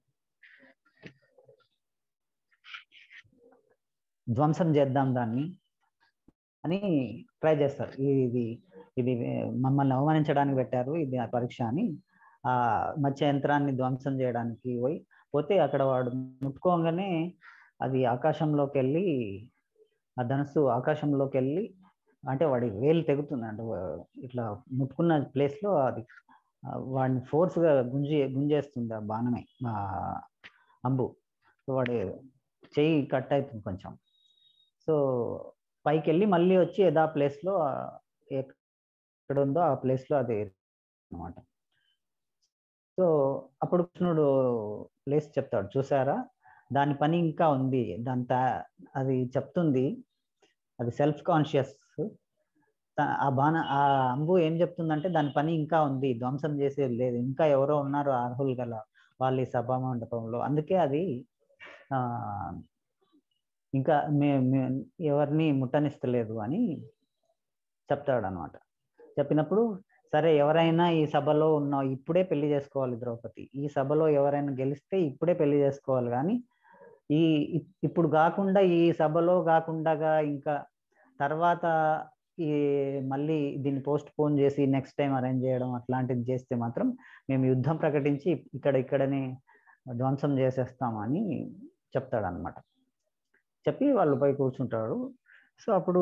ధ్వంసం చేద్దాం దాన్ని అని ట్రై చేస్తారు ఇది ఇది మమ్మల్ని అవమానించడానికి పెట్టారు ఇది ఆ పరీక్ష అని ఆ మత్స్య యంత్రాన్ని ధ్వంసం చేయడానికి పోయి పోతే అక్కడ వాడు ముట్టుకోగానే అది ఆకాశంలోకి వెళ్ళి ఆ ధనస్సు ఆకాశంలోకి వెళ్ళి అంటే వాడి వేలు తెగుతుంది అంటే వా- ఇట్లా ముట్టుకున్న place లో అది ఆ, వాడిని force గా గుంజి గుంజేస్తుంది ఆ బాణమే ఆ అంబు సో వాడి చెయ్యి కట్ అవుతుంది కొంచెం సో పైకి వెళ్ళి మళ్ళీ వచ్చి ఏదో ఆ ప్లేస్లో ఎక్కడ ఉందో ఆ ప్లేస్లో అది అనమాట సో అప్పుడు కృష్ణుడు ప్లేస్ చెప్తాడు చూసారా దాని పని ఇంకా ఉంది దాని తా- అది చెప్తుంది అది సెల్ఫ్ కాన్షియస్ ఆ బాణ ఆ అంబు ఏం చెప్తుందంటే దాని పని ఇంకా ఉంది ధ్వంసం చేసేది లేదు ఇంకా ఎవరో ఉన్నారు అర్హులు గల వాళ్ళ ఈ సభా మండపంలో అందుకే అది ఆ ఇంకా మే మే- ఎవరిని ముట్టనిస్తలేదు అని చెప్తాడు అనమాట చెప్పినప్పుడు సరే ఎవరైనా ఈ సభలో ఉన్న ఇప్పుడే పెళ్లి చేసుకోవాలి ద్రౌపది ఈ సభలో ఎవరైనా గెలిస్తే ఇప్పుడే పెళ్లి చేసుకోవాలి కానీ ఈ ఇప్- ఇప్పుడు కాకుండా ఈ సభలో కాకుండా ఇంకా తర్వాత ఈ మళ్ళీ దీన్ని పోస్ట్ పోన్ చేసి నెక్స్ట్ టైం అరేంజ్ చేయడం అట్లాంటిది చేస్తే మాత్రం మేము యుద్ధం ప్రకటించి ఇక్కడ ఇక్కడనే ధ్వంసం చేసేస్తామని చెప్తాడనమాట చెప్పి వాళ్ళు పోయి కూర్చుంటాడు సో అప్పుడు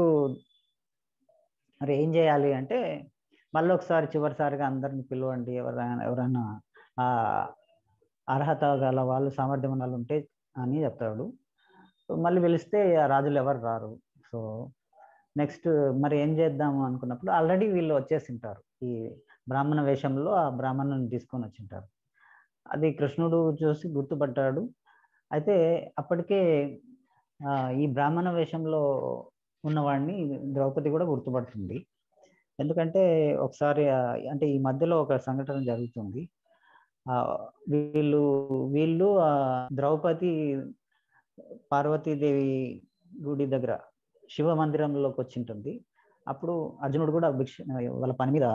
మరి ఏం చేయాలి అంటే మళ్ళీ ఒకసారి చివరిసారిగా అందరిని పిలవండి ఎవరైనా ఎవరైనా ఆ అర్హత గల వాళ్ళు సామర్థ్యం ఉన్న వాళ్ళు ఉంటే అని చెప్తాడు సో మళ్ళీ పిలిస్తే ఆ రాజులు ఎవరు రారు సో నెక్స్ట్ మరి ఏం చేద్దాము అనుకున్నప్పుడు ఆల్రెడీ వీళ్ళు వచ్చేసి ఉంటారు ఈ బ్రాహ్మణ వేషంలో ఆ బ్రాహ్మణుని తీసుకొని వచ్చింటారు అది కృష్ణుడు చూసి గుర్తుపట్టాడు అయితే అప్పటికే ఆ, ఈ బ్రాహ్మణ వేషంలో ఉన్నవాడిని ద్రౌపది కూడా గుర్తుపడుతుంది ఎందుకంటే ఒకసారి ఆ, అంటే ఈ మధ్యలో ఒక సంఘటన జరుగుతుంది ఆ, వీళ్ళు వీళ్ళు ఆ, ద్రౌపది పార్వతీదేవి గుడి దగ్గర శివ మందిరంలోకి వచ్చి ఉంటుంది అప్పుడు అర్జునుడు కూడా భిక్ష వాళ్ళ పని మీద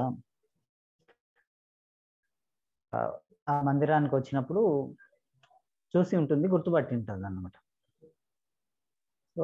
ఆ- ఆ మందిరానికి వచ్చినప్పుడు చూసి ఉంటుంది గుర్తుపట్టి ఉంటుంది అన్నమాట సో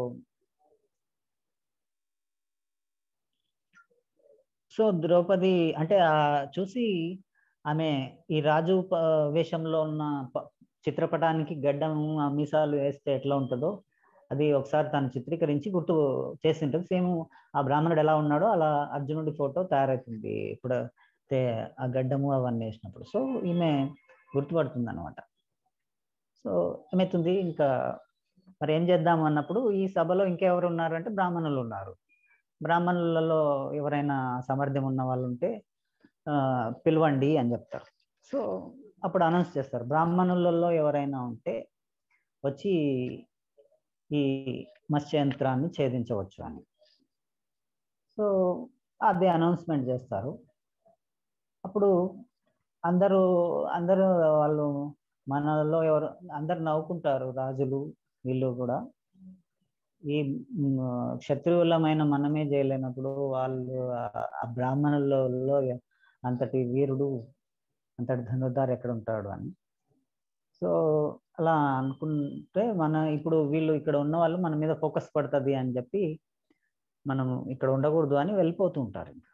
సో ద్రౌపది అంటే ఆ చూసి ఆమె ఈ రాజు ప- వేషంలో ఉన్న ప- చిత్రపటానికి గడ్డం ఆ మీసాలు వేస్తే ఎట్లా ఉంటుందో అది ఒకసారి తను చిత్రీకరించి గుర్తు చేసి ఉంటుంది సేమ్ ఆ బ్రాహ్మణుడు ఎలా ఉన్నాడో అలా అర్జునుడి ఫోటో తయారవుతుంది ఇప్పుడు తే- ఆ గడ్డము అవన్నీ వేసినప్పుడు సో ఈమె గుర్తుపడుతుంది అనమాట సో ఏమవుతుంది ఇంకా మరి ఏం చేద్దాం అన్నప్పుడు ఈ సభలో ఇంకెవరు ఉన్నారంటే బ్రాహ్మణులు ఉన్నారు బ్రాహ్మణులలో ఎవరైనా సామర్థ్యం ఉన్న వాళ్ళు ఉంటే ఆ, పిలవండి అని చెప్తారు సో అప్పుడు అనౌన్స్ చేస్తారు బ్రాహ్మణులలో ఎవరైనా ఉంటే వచ్చి ఈ మత్స్యంత్రాన్ని ఛేదించవచ్చు అని సో అదే అనౌన్స్మెంట్ చేస్తారు అప్పుడు అందరూ అందరూ వాళ్ళు మనలో ఎవరు అందరు నవ్వుకుంటారు రాజులు వీళ్ళు కూడా ఈ మ్, క్షత్రియులమైన మనమే చేయలేనప్పుడు వాళ్ళు ఆ- ఆ బ్రాహ్మణులలో అంతటి వీరుడు అంతటి ధనుర్ధారు ఎక్కడ ఉంటాడు అని సో అలా అనుకుంటే మన ఇప్పుడు వీళ్ళు ఇక్కడ ఉన్న వాళ్ళు మన మీద ఫోకస్ పడుతుంది అని చెప్పి మనం ఇక్కడ ఉండకూడదు అని వెళ్ళిపోతూ ఉంటారు ఇంకా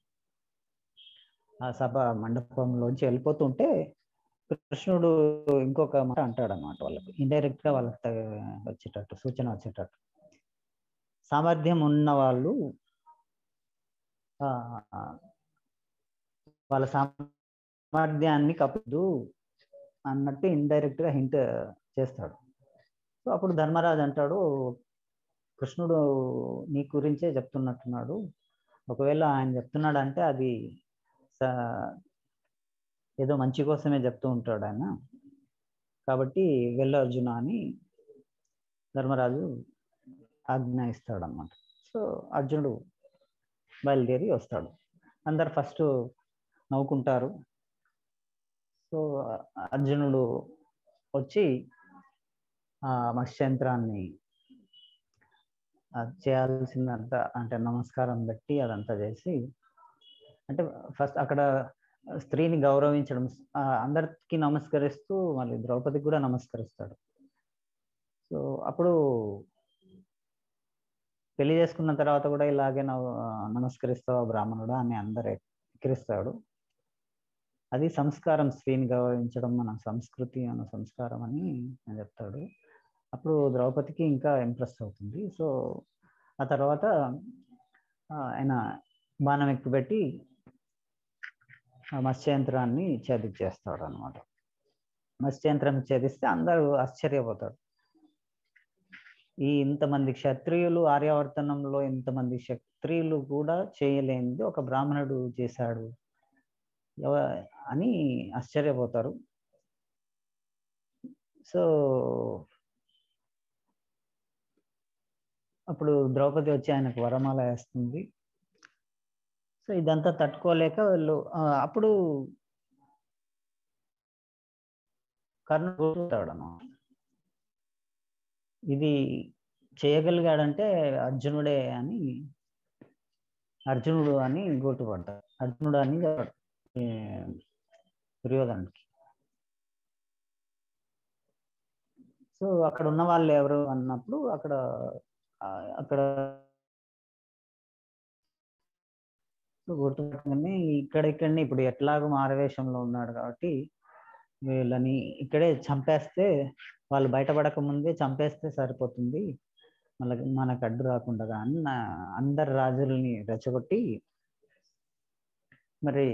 ఆ సభ మండపంలోంచి వెళ్ళిపోతుంటే కృష్ణుడు ఇంకొక మాట అంటాడు అనమాట వాళ్ళకి ఇండైరెక్ట్ గా వాళ్ళకి త- వచ్చేటట్టు సూచన వచ్చేటట్టు సామర్థ్యం ఉన్న వాళ్ళు ఆ, వాళ్ళ సామర్థ్యాన్ని కప్పదు అన్నట్టు ఇండైరెక్ట్ గా హింట్ చేస్తాడు సో అప్పుడు ధర్మరాజు అంటాడు కృష్ణుడు నీ గురించే చెప్తున్నట్టున్నాడు ఒకవేళ ఆయన చెప్తున్నాడు అంటే అది స- ఏదో మంచి కోసమే చెప్తూ ఉంటాడు ఆయన కాబట్టి వెళ్ళు అర్జున అని ధర్మరాజు ఆజ్ఞ ఇస్తాడు అనమాట సో అర్జునుడు బయలుదేరి వస్తాడు అందరు ఫస్ట్ నవ్వుకుంటారు సో అర్జునుడు వచ్చి ఆ మత్స్యంత్రాన్ని ఆ చేయాల్సిందంతా అంటే నమస్కారం పెట్టి అదంతా చేసి అంటే ఫస్ట్ అక్కడ స్త్రీని గౌరవించడం ఆ, అందరికి నమస్కరిస్తూ మళ్ళీ ద్రౌపదికి కూడా నమస్కరిస్తాడు సో అప్పుడు పెళ్లి చేసుకున్న తర్వాత కూడా ఇలాగే నవ్వు ఆ, నమస్కరిస్తావా బ్రాహ్మణుడు అని అందరు ఎక్కిరిస్తాడు అది సంస్కారం స్త్రీని గౌరవించడం మన సంస్కృతి మన సంస్కారం అని ఆయన చెప్తాడు అప్పుడు ద్రౌపదికి ఇంకా ఇంప్రెస్ అవుతుంది సో ఆ తర్వాత ఆ, ఆయన బాణం ఎక్కుపెట్టి ఆ మత్స్యంత్రాన్ని ఛేదించేస్తాడు అనమాట మత్స్యంత్రం ఛేదిస్తే అందరూ ఆశ్చర్యపోతారు ఈ ఇంతమంది క్షత్రియులు ఆర్యావర్తనంలో ఇంతమంది క్షత్రియులు కూడా చేయలేనిది ఒక బ్రాహ్మణుడు చేశాడు ఎవ- అని ఆశ్చర్యపోతారు సో అప్పుడు ద్రౌపది వచ్చి ఆయనకు వరమాల వేస్తుంది సో ఇదంతా తట్టుకోలేక వీళ్ళు ఆ, అప్పుడు కర్ణుడు అన్నమాట ఇది చేయగలిగాడంటే అర్జునుడే అని అర్జునుడు అని గుర్తుపడతాడు అర్జునుడు అని ఏ, దుర్యోధనుడికి సో అక్కడ ఉన్న వాళ్ళు ఎవరు అన్నప్పుడు అక్కడ ఆ, అక్కడ సో గుర్తుపెట్టుకుని ఇక్కడ ఇక్కడనే ఇప్పుడు ఎట్లాగో మారవేషంలో ఉన్నాడు కాబట్టి వీళ్ళని ఇక్కడే చంపేస్తే వాళ్ళు బయటపడక ముందే చంపేస్తే సరిపోతుంది మనకి మనకు అడ్డు రాకుండా అని నా- అందరు రాజుల్ని రెచ్చగొట్టి మరి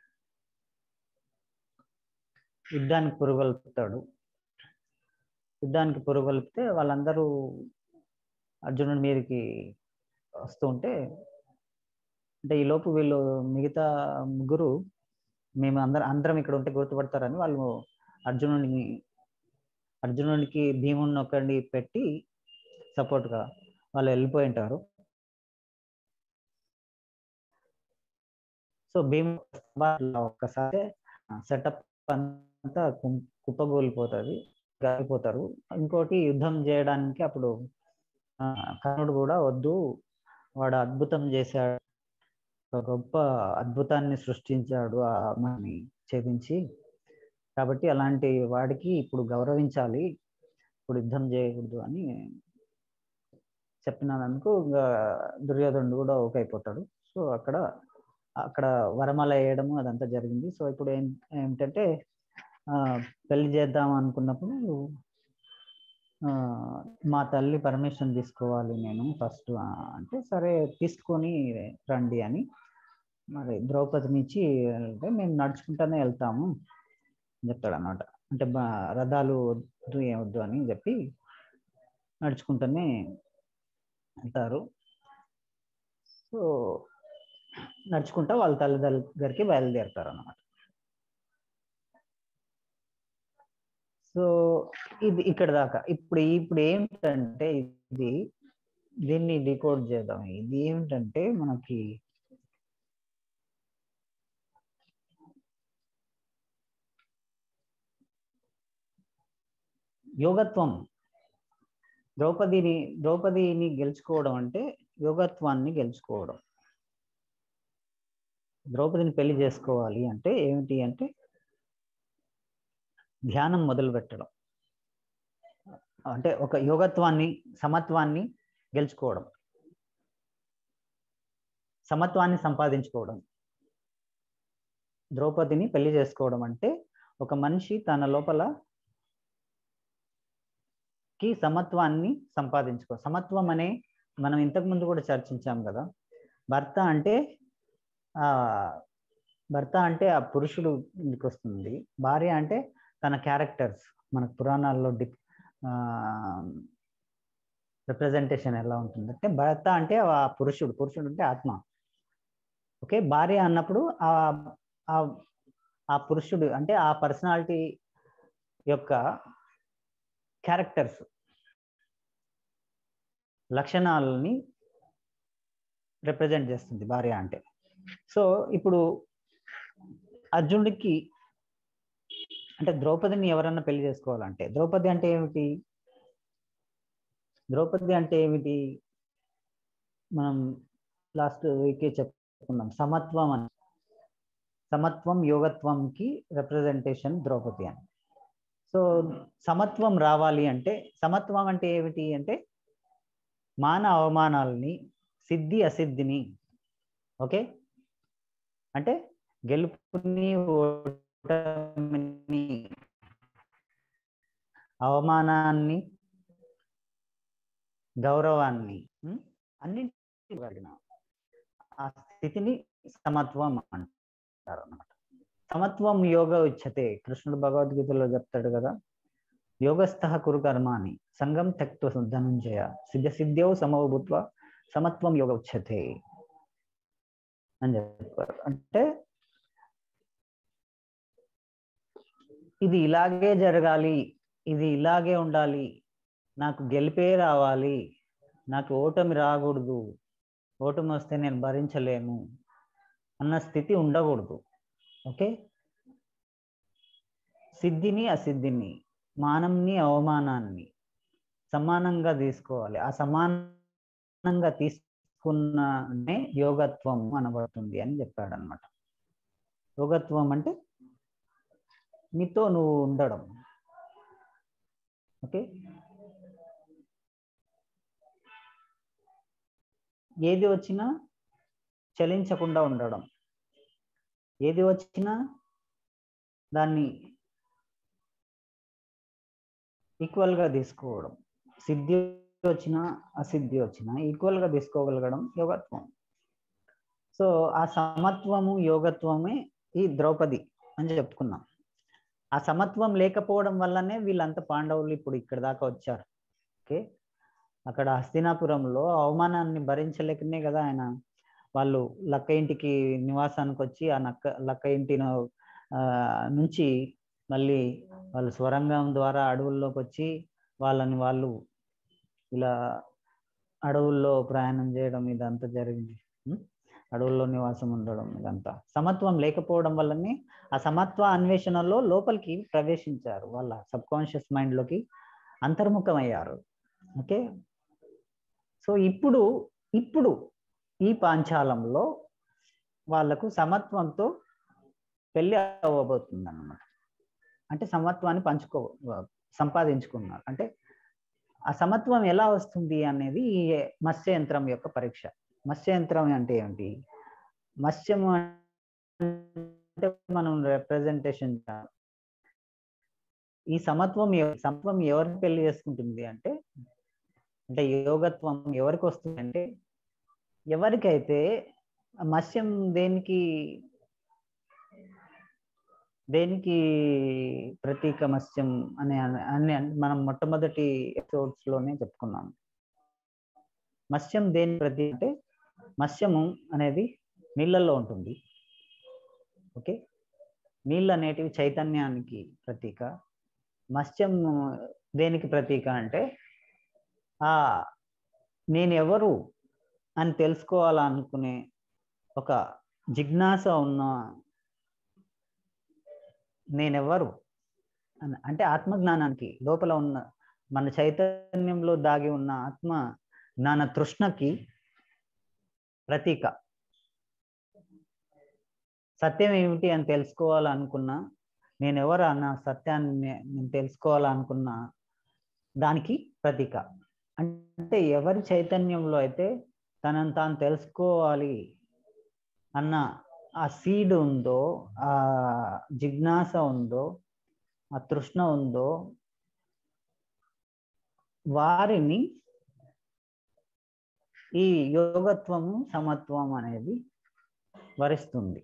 యుద్ధానికి పురుగొల్పుతాడు యుద్ధానికి పురుగొల్పితే వాళ్ళందరూ అర్జునుడి మీదకి వస్తూ ఉంటే అంటే ఈ లోపు వీళ్ళు మిగతా ముగ్గురు మేము అందరం అందరం ఇక్కడ ఉంటే గుర్తుపడతారని వాళ్ళు అర్జునుడిని అర్జునుడికి భీముడిని ఒకరిని పెట్టి support గా వాళ్ళు వెళ్ళిపోయి ఉంటారు సో భీమ్ ఒక్కసారి సెటప్ అంతా కుం- కుప్పగూలిపోతుంది అయిపోతారు ఇంకోటి యుద్ధం చేయడానికి అప్పుడు ఆ, కర్ణుడు కూడా వద్దు వాడు అద్భుతం చేశాడు ఒక గొప్ప అద్భుతాన్ని సృష్టించాడు ఆ అమ్మని ఛేదించి కాబట్టి అలాంటి వాడికి ఇప్పుడు గౌరవించాలి ఇప్పుడు యుద్ధం చేయకూడదు అని చెప్పినందుకు ఇంకా దుర్యోధనుడు కూడా ఓకే అయిపోతాడు సో అక్కడ అక్కడ వరమాల వేయడము అదంతా జరిగింది సో ఇప్పుడు ఏం ఏమిటంటే ఆ, పెళ్లి చేద్దాం అనుకున్నప్పుడు ఆ, మా తల్లి పర్మిషన్ తీసుకోవాలి నేను ఫస్ట్ అంటే సరే తీసుకొని రండి అని మరి ద్రౌపదినిచ్చి వెళ్తే మేము నడుచుకుంటానే వెళ్తాము అని చెప్తాడు అనమాట అంటే బా రథాలు వద్దు ఏం వద్దు అని చెప్పి నడుచుకుంటూనే వెళ్తారు సో నడుచుకుంటా వాళ్ళ తల్లి దగ్గరికి బయలుదేరుతారు అన్నమాట సో ఇది ఇక్కడ దాకా ఇప్పుడు ఇప్పుడు ఏమిటంటే ఇది దీన్ని డికోడ్ చేద్దాం ఇది ఏమిటంటే మనకి యోగత్వం ద్రౌపదిని ద్రౌపదిని గెలుచుకోవడం అంటే యోగత్వాన్ని గెలుచుకోవడం ద్రౌపదిని పెళ్లి చేసుకోవాలి అంటే ఏమిటి అంటే ధ్యానం మొదలు పెట్టడం అంటే ఒక యోగత్వాన్ని సమత్వాన్ని గెలుచుకోవడం సమత్వాన్ని సంపాదించుకోవడం ద్రౌపదిని పెళ్లి చేసుకోవడం అంటే ఒక మనిషి తన లోపల కి సమత్వాన్ని సంపాదించుకో సమత్వం అనే మనం ఇంతకు ముందు కూడా చర్చించాం కదా భర్త అంటే ఆ భర్త అంటే ఆ పురుషుడు ఇంటికి వస్తుంది భార్య అంటే తన క్యారెక్టర్స్ మనకు పురాణాల్లో డి రిప్రజెంటేషన్ ఎలా ఉంటుంది అంటే భర్త అంటే ఆ పురుషుడు పురుషుడు అంటే ఆత్మ ఓకే భార్య అన్నప్పుడు ఆ ఆ- ఆ పురుషుడు అంటే ఆ పర్సనాలిటీ యొక్క క్యారెక్టర్స్ లక్షణాలని రిప్రజెంట్ చేస్తుంది భార్య అంటే సో ఇప్పుడు అర్జునుడికి అంటే ద్రౌపదిని ఎవరన్నా పెళ్లి చేసుకోవాలంటే ద్రౌపది అంటే ఏమిటి ద్రౌపది అంటే ఏమిటి మనం లాస్ట్ వీకే చెప్పుకున్నాం సమత్వం అని సమత్వం యోగత్వంకి రిప్రజెంటేషన్ ద్రౌపది అని సో సమత్వం రావాలి అంటే సమత్వం అంటే ఏమిటి అంటే మాన అవమానాలని సిద్ధి అసిద్ధిని ఓకే అంటే గెలుపుని ఓటమిని అవమానాన్ని గౌరవాన్ని ఉం? అన్నింటి కలిగిన ఆ స్థితిని సమత్వం అంటారు అన్నమాట సమత్వం యోగ ఉచ్యతే కృష్ణుడు భగవద్గీతలో చెప్తాడు కదా యోగస్థ కురు కర్మాని సంగం త్యక్త ధనుంజయ సిద్ధ సిద్ధ్యౌ సమౌ భూత్వ సమత్వం యోగ ఉచ్యతే అని చెప్పారు అంటే ఇది ఇలాగే జరగాలి ఇది ఇలాగే ఉండాలి నాకు గెలిపే రావాలి నాకు ఓటమి రాకూడదు ఓటమి వస్తే నేను భరించలేను అన్న స్థితి ఉండకూడదు ఓకే సిద్ధిని అసిద్ధిని మానంని అవమానాన్ని సమానంగా తీసుకోవాలి ఆ సమానంగా తీసుకున్ననే యోగత్వం అనబడుతుంది అని చెప్పాడు అనమాట యోగత్వం అంటే నీతో నువ్వు ఉండడం ఓకే ఏది వచ్చినా చలించకుండా ఉండడం ఏది వచ్చినా దాన్ని ఈక్వల్గా తీసుకోవడం సిద్ధి వచ్చినా అసిద్ధి వచ్చినా ఈక్వల్గా తీసుకోగలగడం యోగత్వం సో ఆ సమత్వము యోగత్వమే ఈ ద్రౌపది అని చెప్పుకున్నాం ఆ సమత్వం లేకపోవడం వల్లనే వీళ్ళంతా పాండవులు ఇప్పుడు ఇక్కడ దాకా వచ్చారు ఓకే అక్కడ హస్తినాపురంలో అవమానాన్ని భరించలేకనే కదా ఆయన వాళ్ళు లక్క ఇంటికి నివాసానికి వచ్చి ఆ నక్క లక్క ఇంటి నుంచి మళ్ళీ వాళ్ళు స్వరంగం ద్వారా అడవుల్లోకి వచ్చి వాళ్ళని వాళ్ళు ఇలా అడవుల్లో ప్రయాణం చేయడం ఇదంతా జరిగింది ఉం? అడవుల్లో నివాసం ఉండడం ఇదంతా సమత్వం లేకపోవడం వల్లనే ఆ సమత్వ అన్వేషణలో లోపలికి ప్రవేశించారు వాళ్ళ సబ్ కాన్షియస్ మైండ్లోకి అంతర్ముఖమయ్యారు ఓకే సో ఇప్పుడు ఇప్పుడు ఈ పాంచాలంలో వాళ్ళకు సమత్వంతో పెళ్ళి అవ్వబోతుంది అన్నమాట అంటే సమత్వాన్ని పంచుకో సంపాదించుకున్నారు అంటే ఆ సమత్వం ఎలా వస్తుంది అనేది ఈ మత్స్య యంత్రం యొక్క పరీక్ష మత్స్య యంత్రం అంటే ఏమిటి మత్స్యము అంటే మనం రిప్రజెంటేషన్ ఈ సమత్వం ఎవ- సమత్వం ఎవరిని పెళ్లి చేసుకుంటుంది అంటే అంటే యోగత్వం ఎవరికి వస్తుంది అంటే ఎవరికైతే ఆ మత్స్యం దేనికి దేనికి ప్రతీక మత్స్యం అనే అని మనం మొట్టమొదటి ఎపిసోడ్స్ లోనే చెప్పుకున్నాం మత్స్యం దేని ప్రతి అంటే మత్స్యము అనేది నీళ్ళల్లో ఉంటుంది ఓకే నీళ్ళు అనేటివి చైతన్యానికి ప్రతీక మత్స్యం దేనికి ప్రతీక అంటే ఆ నేను ఎవరు అని తెలుసుకోవాలనుకునే ఒక జిజ్ఞాస ఉన్న నేనెవరు అని అంటే ఆత్మజ్ఞానానికి లోపల ఉన్న మన చైతన్యంలో దాగి ఉన్న ఆత్మ జ్ఞాన తృష్ణకి ప్రతీక సత్యం ఏమిటి అని తెలుసుకోవాలనుకున్నా నేను ఎవరు అన్న సత్యాన్ని నే- నేను తెలుసుకోవాలనుకున్నా దానికి ప్రతీక అంటే ఎవరి చైతన్యంలో అయితే తనని తాను తెలుసుకోవాలి అన్న ఆ సీడ్ ఉందో ఆ జిజ్ఞాస ఉందో ఆ తృష్ణ ఉందో వారిని ఈ యోగత్వము సమత్వం అనేది వరిస్తుంది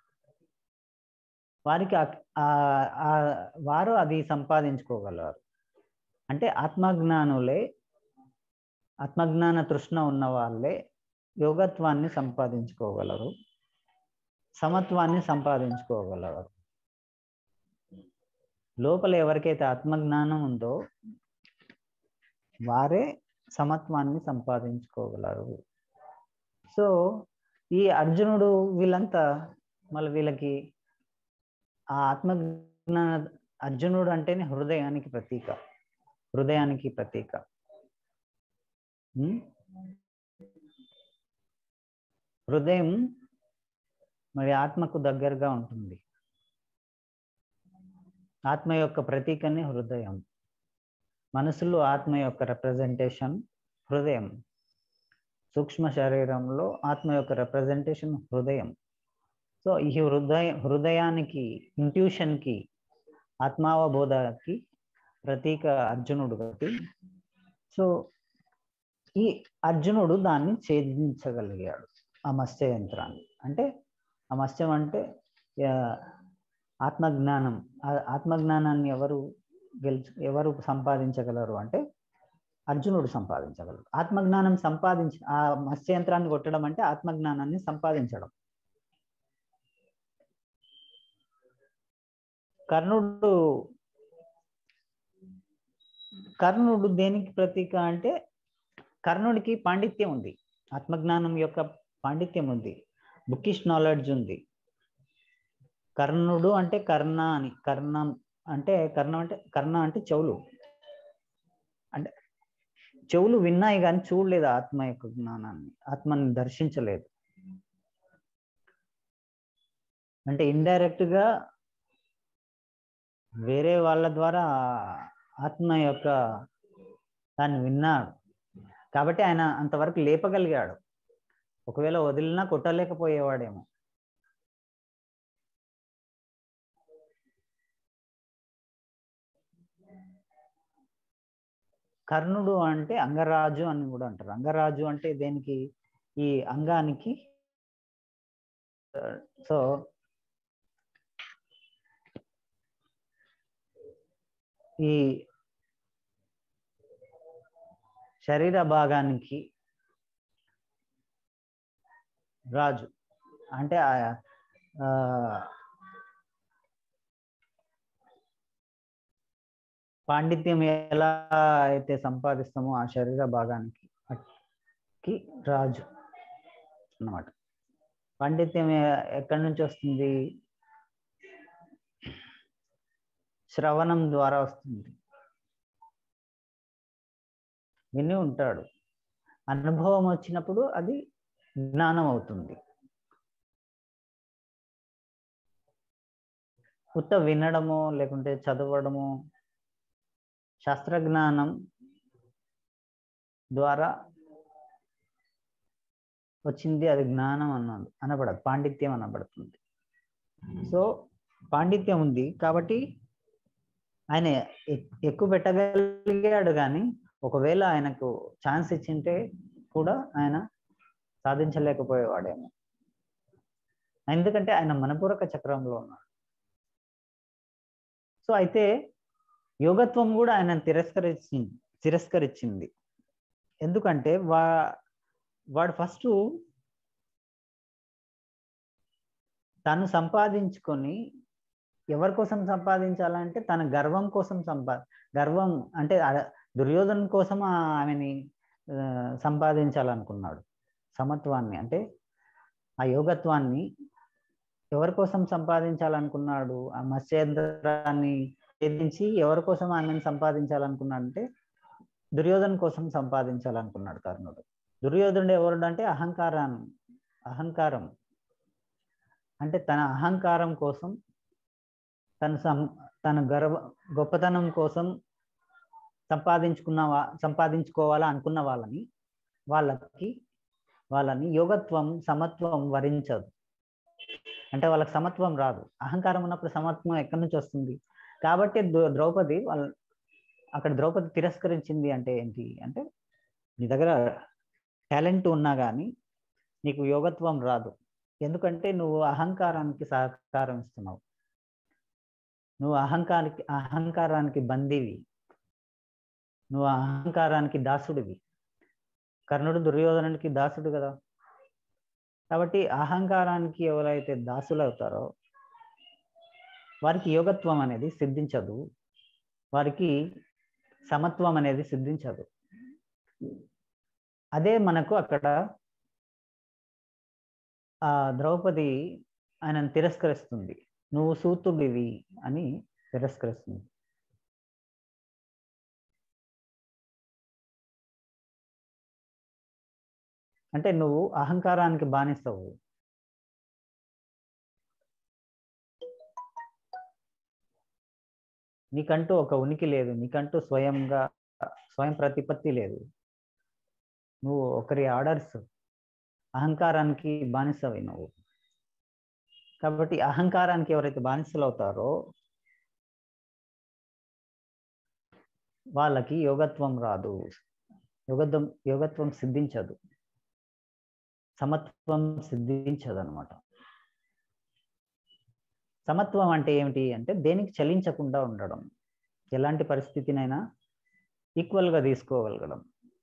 వారికి ఆ- ఆ- ఆ వారు అది సంపాదించుకోగలరు అంటే ఆత్మజ్ఞానులే ఆత్మజ్ఞాన తృష్ణ ఉన్న వాళ్ళే యోగత్వాన్ని సంపాదించుకోగలరు సమత్వాన్ని సంపాదించుకోగలరు లోపల ఎవరికైతే ఆత్మజ్ఞానం ఉందో వారే సమత్వాన్ని సంపాదించుకోగలరు సో ఈ అర్జునుడు వీళ్ళంతా మళ్ళీ వీళ్ళకి ఆ ఆత్మజ్ఞాన అర్జునుడు అంటేనే హృదయానికి ప్రతీక హృదయానికి ప్రతీక ఉం? హృదయం మరి ఆత్మకు దగ్గరగా ఉంటుంది ఆత్మ యొక్క ప్రతీకనే హృదయం మనసులో ఆత్మ యొక్క రిప్రజెంటేషన్ హృదయం సూక్ష్మ శరీరంలో ఆత్మ యొక్క రిప్రజెంటేషన్ హృదయం సో ఈ హృదయ హృదయానికి ఇంట్యూషన్కి ఆత్మావబోధకి ప్రతీక అర్జునుడు కాబట్టి సో ఈ అర్జునుడు దాన్ని ఛేదించగలిగాడు ఆ మత్స్య యంత్రాన్ని అంటే ఆ మత్స్యం అంటే ఆ, ఆత్మజ్ఞానం ఆ ఆత్మజ్ఞానాన్ని ఎవరు గెలుచు ఎవరు సంపాదించగలరు అంటే అర్జునుడు సంపాదించగలరు ఆత్మజ్ఞానం సంపాదించ ఆ మత్స్య యంత్రాన్ని కొట్టడం అంటే ఆత్మజ్ఞానాన్ని సంపాదించడం కర్ణుడు కర్ణుడు దేనికి ప్రతీక అంటే కర్ణుడికి పాండిత్యం ఉంది ఆత్మజ్ఞానం యొక్క పాండిత్యం ఉంది బుకిష్ నాలెడ్జ్ ఉంది కర్ణుడు అంటే కర్ణ అని కర్ణం అంటే కర్ణం అంటే కర్ణ అంటే చెవులు అంటే చెవులు విన్నాయి కానీ చూడలేదు ఆత్మ యొక్క జ్ఞానాన్ని ఆత్మని దర్శించలేదు అంటే ఇండైరెక్ట్ గా వేరే వాళ్ళ ద్వారా ఆత్మ యొక్క దాన్ని విన్నాడు కాబట్టి ఆయన అంతవరకు లేపగలిగాడు ఒకవేళ వదిలినా కొట్టలేకపోయేవాడేమో కర్ణుడు అంటే అంగరాజు అని కూడా అంటారు అంగరాజు అంటే దేనికి ఈ అంగానికి సో ఈ శరీర భాగానికి రాజు అంటే ఆ- ఆ, పాండిత్యం ఎలా అయితే సంపాదిస్తామో ఆ శరీర భాగానికి కి రాజు అన్నమాట పాండిత్యం ఎ- ఎక్కడి నుంచి వస్తుంది శ్రవణం ద్వారా వస్తుంది విని ఉంటాడు అనుభవం వచ్చినప్పుడు అది జ్ఞానం అవుతుంది ఉత్త వినడము లేకుంటే చదవడము శాస్త్రజ్ఞానం ద్వారా వచ్చింది అది జ్ఞానం అన్నది అనబడదు పాండిత్యం అనబడుతుంది సో పాండిత్యం ఉంది కాబట్టి ఆయన ఎ- ఎక్కువ పెట్టగలిగాడు కానీ ఒకవేళ ఆయనకు ఛాన్స్ ఇచ్చింటే కూడా ఆయన సాధించలేకపోయేవాడేమో ఎందుకంటే ఆయన మనపూరక చక్రంలో ఉన్నాడు సో అయితే యోగత్వం కూడా ఆయన తిరస్కరించింది తిరస్కరించింది ఎందుకంటే వా వాడు ఫస్ట్ తను సంపాదించుకొని ఎవరి కోసం సంపాదించాలంటే తన గర్వం కోసం సంపా గర్వం అంటే ఆ- దుర్యోధన కోసం ఆ- ఆమెని ఆ, సంపాదించాలనుకున్నాడు సమత్వాన్ని అంటే ఆ యోగత్వాన్ని ఎవరి కోసం సంపాదించాలనుకున్నాడు ఆ మత్స్యేంద్రాన్ని ఛేదించి ఎవరి కోసం ఆమెను సంపాదించాలనుకున్నాడు అంటే దుర్యోధన కోసం సంపాదించాలనుకున్నాడు కర్ణుడు దుర్యోధనుడు ఎవరు అంటే అహంకారాన్ని అహంకారం అంటే తన అహంకారం కోసం తన సం తన గర్వ గొప్పతనం కోసం సంపాదించుకున్న వా- సంపాదించుకోవాలా అనుకున్న వాళ్ళని వాళ్ళకి వాళ్ళని యోగత్వం సమత్వం వరించదు అంటే వాళ్ళకి సమత్వం రాదు అహంకారం ఉన్నప్పుడు సమత్వం ఎక్కడి నుంచి వస్తుంది కాబట్టి ద్రౌ- ద్రౌపది వాళ్ళ అక్కడ ద్రౌపది తిరస్కరించింది అంటే ఏంటి అంటే నీ దగ్గర టాలెంట్ ఉన్నా కానీ నీకు యోగత్వం రాదు ఎందుకంటే నువ్వు అహంకారానికి సహకారం ఇస్తున్నావు నువ్వు అహంకారానికి అహంకారానికి బందీవి నువ్వు అహంకారానికి దాసుడివి కర్ణుడు దుర్యోధనుడికి దాసుడు కదా కాబట్టి అహంకారానికి ఎవరైతే దాసులు అవుతారో వారికి యోగత్వం అనేది సిద్ధించదు వారికి సమత్వం అనేది సిద్ధించదు అదే మనకు అక్కడ ఆ ద్రౌపది ఆయనను తిరస్కరిస్తుంది నువ్వు సూతుడివి అని తిరస్కరిస్తుంది అంటే నువ్వు అహంకారానికి బానిస్తావు నీకంటూ ఒక ఉనికి లేదు నీకంటూ స్వయంగా స్వయం ప్రతిపత్తి లేదు నువ్వు ఒకరి ఆర్డర్స్ అహంకారానికి బానిసవి నువ్వు కాబట్టి అహంకారానికి ఎవరైతే బానిసలు అవుతారో వాళ్ళకి యోగత్వం రాదు యోగత్వం యోగత్వం సిద్ధించదు సమత్వం సిద్ధించదు అనమాట సమత్వం అంటే ఏమిటి అంటే దేనికి చలించకుండా ఉండడం ఎలాంటి పరిస్థితినైనా ఈక్వల్గా తీసుకోగలగడం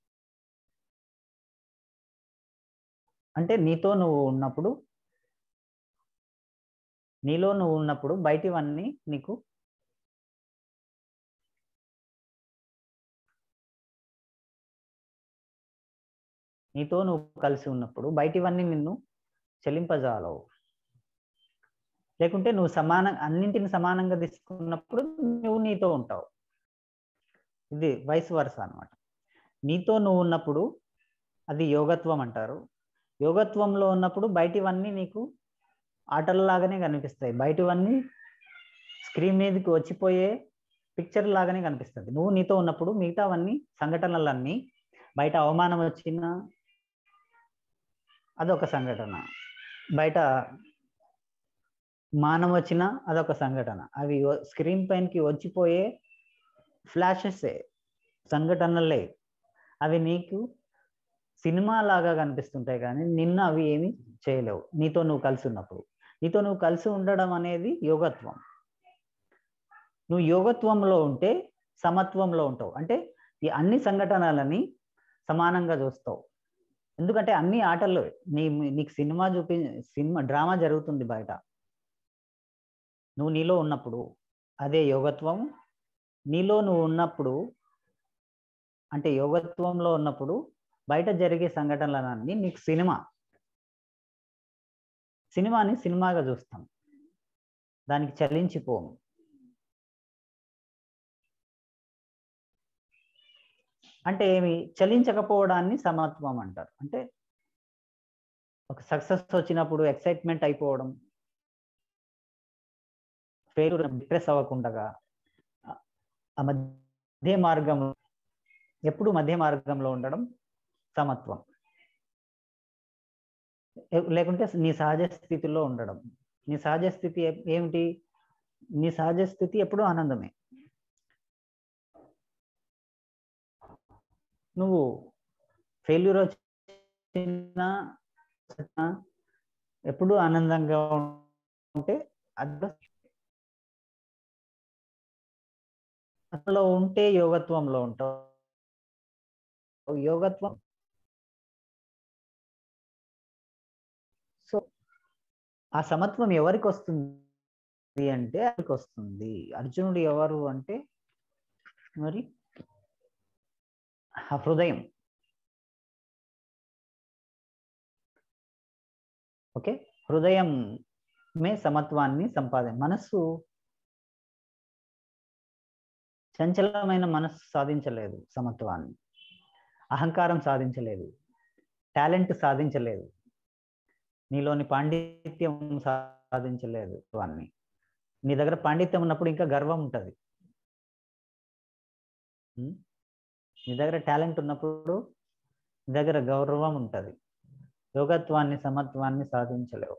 అంటే నీతో నువ్వు ఉన్నప్పుడు నీలో నువ్వు ఉన్నప్పుడు బయటివన్నీ నీకు నీతో నువ్వు కలిసి ఉన్నప్పుడు బయటివన్నీ నిన్ను చెలింపజాలవు లేకుంటే నువ్వు సమాన అన్నింటిని సమానంగా తీసుకున్నప్పుడు నువ్వు నీతో ఉంటావు ఇది వయసు వరుస అనమాట నీతో నువ్వు ఉన్నప్పుడు అది యోగత్వం అంటారు యోగత్వంలో ఉన్నప్పుడు బయటివన్నీ నీకు ఆటల్లాగానే కనిపిస్తాయి బయటివన్నీ స్క్రీన్ మీదకి వచ్చిపోయే పిక్చర్ లాగానే కనిపిస్తుంది నువ్వు నీతో ఉన్నప్పుడు మిగతావన్నీ సంఘటనలన్నీ బయట అవమానం వచ్చినా అదొక సంఘటన బయట మానం వచ్చినా అదొక సంఘటన అవి స్క్రీన్ పైనకి వచ్చిపోయే ఫ్లాషెసే సంఘటనలే అవి నీకు సినిమా లాగా కనిపిస్తుంటాయి కానీ నిన్ను అవి ఏమి చేయలేవు నీతో నువ్వు కలిసి ఉన్నప్పుడు నీతో నువ్వు కలిసి ఉండడం అనేది యోగత్వం నువ్వు యోగత్వంలో ఉంటే సమత్వంలో ఉంటావు అంటే ఈ అన్ని సంఘటనలని సమానంగా చూస్తావు ఎందుకంటే అన్ని ఆటలు నీ నీకు సినిమా చూపి సినిమా డ్రామా జరుగుతుంది బయట నువ్వు నీలో ఉన్నప్పుడు అదే యోగత్వం నీలో నువ్వు ఉన్నప్పుడు అంటే యోగత్వంలో ఉన్నప్పుడు బయట జరిగే సంఘటనలన్నీ నీకు సినిమా సినిమాని సినిమాగా చూస్తాం దానికి చలించిపోము అంటే ఏమి చలించకపోవడాన్ని సమత్వం అంటారు అంటే ఒక సక్సెస్ వచ్చినప్పుడు ఎక్సైట్మెంట్ అయిపోవడం ఫెయిల్యూర్ డిప్రెస్ అవ్వకుండా ఆ మధ్య మార్గం ఎప్పుడు మధ్య మార్గంలో ఉండడం సమత్వం లేకుంటే నీ సహజ స్థితిలో ఉండడం నీ సహజ స్థితి ఏమిటి నీ సహజ స్థితి ఎప్పుడు ఆనందమే నువ్వు ఫెయిల్యూర్ వచ్చినా ఎప్పుడు ఆనందంగా ఉంటే అది అందులో ఉంటే యోగత్వంలో ఉంటావు యోగత్వం సో ఆ సమత్వం ఎవరికి వస్తుంది అంటే ఎవరికి వస్తుంది అర్జునుడు ఎవరు అంటే మరి ఆ హృదయం ఓకే హృదయం మే సమత్వాన్ని సంపాదన మనస్సు చంచలమైన మనస్సు సాధించలేదు సమత్వాన్ని అహంకారం సాధించలేదు టాలెంట్ సాధించలేదు నీలోని పాండిత్యం సాధించలేదు అన్ని నీ దగ్గర పాండిత్యం ఉన్నప్పుడు ఇంకా గర్వం ఉంటుంది నీ దగ్గర టాలెంట్ ఉన్నప్పుడు నీ దగ్గర గౌరవం ఉంటుంది యోగత్వాన్ని సమత్వాన్ని సాధించలేవు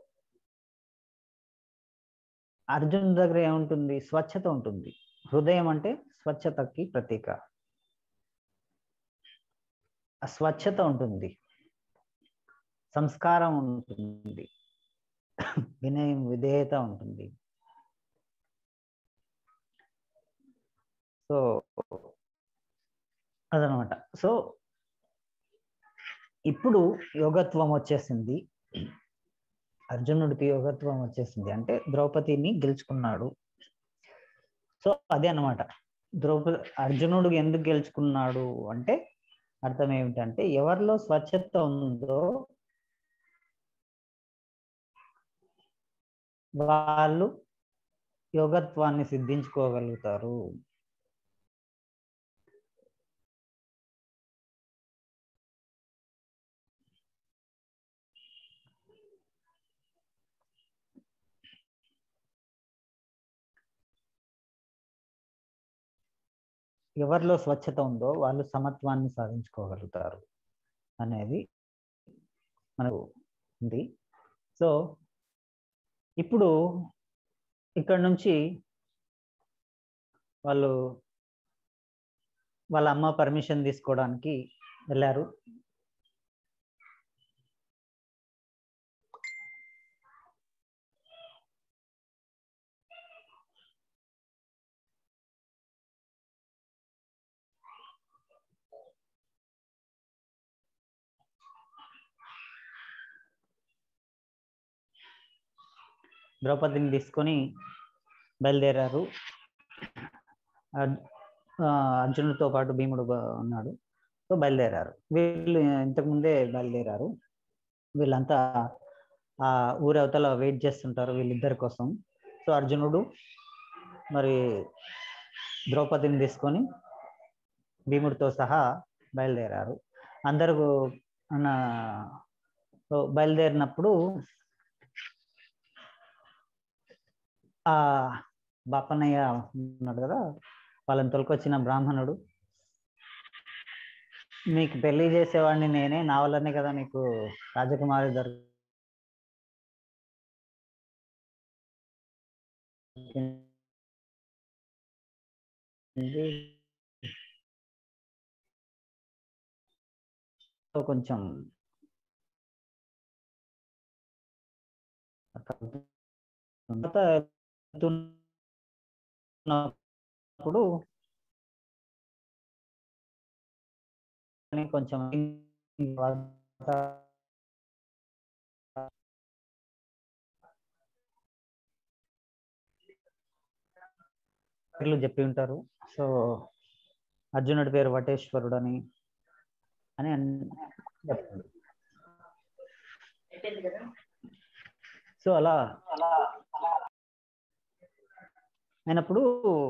అర్జున్ దగ్గర ఏముంటుంది స్వచ్ఛత ఉంటుంది హృదయం అంటే స్వచ్ఛతకి ప్రతీక స్వచ్ఛత ఉంటుంది సంస్కారం ఉంటుంది వినయం విధేయత ఉంటుంది సో అదనమాట సో ఇప్పుడు యోగత్వం వచ్చేసింది అర్జునుడికి యోగత్వం వచ్చేసింది అంటే ద్రౌపదిని గెలుచుకున్నాడు సో అదే అనమాట ద్రౌపది అర్జునుడు ఎందుకు గెలుచుకున్నాడు అంటే అర్థం ఏమిటంటే ఎవరిలో స్వచ్ఛత ఉందో వాళ్ళు యోగత్వాన్ని సిద్ధించుకోగలుగుతారు ఎవరిలో స్వచ్ఛత ఉందో వాళ్ళు సమత్వాన్ని సాధించుకోగలుగుతారు అనేది మనకు ఉంది సో ఇప్పుడు ఇక్కడ నుంచి వాళ్ళు వాళ్ళ అమ్మ పర్మిషన్ తీసుకోవడానికి వెళ్ళారు ద్రౌపదిని తీసుకొని బయలుదేరారు అర్జునుడితో పాటు భీముడు ఉన్నాడు సో బయలుదేరారు వీళ్ళు ఇంతకుముందే బయలుదేరారు వీళ్ళంతా ఆ ఊరి అవతల వెయిట్ చేస్తుంటారు వీళ్ళిద్దరి కోసం సో అర్జునుడు మరి ద్రౌపదిని తీసుకొని భీముడితో సహా బయలుదేరారు అందరూ అన్న బయలుదేరినప్పుడు ఆ బాపన్నయ్య ఉన్నాడు కదా వాళ్ళని తొలకొచ్చిన బ్రాహ్మణుడు మీకు పెళ్లి చేసేవాడిని నేనే నా వల్లనే కదా మీకు రాజకుమారి దొరికి కొంచెం అప్పుడు కొంచెం పేర్లు చెప్పి ఉంటారు సో అర్జునుడి పేరు వటేశ్వరుడు అని అని చెప్తాడు సో అలా అయినప్పుడు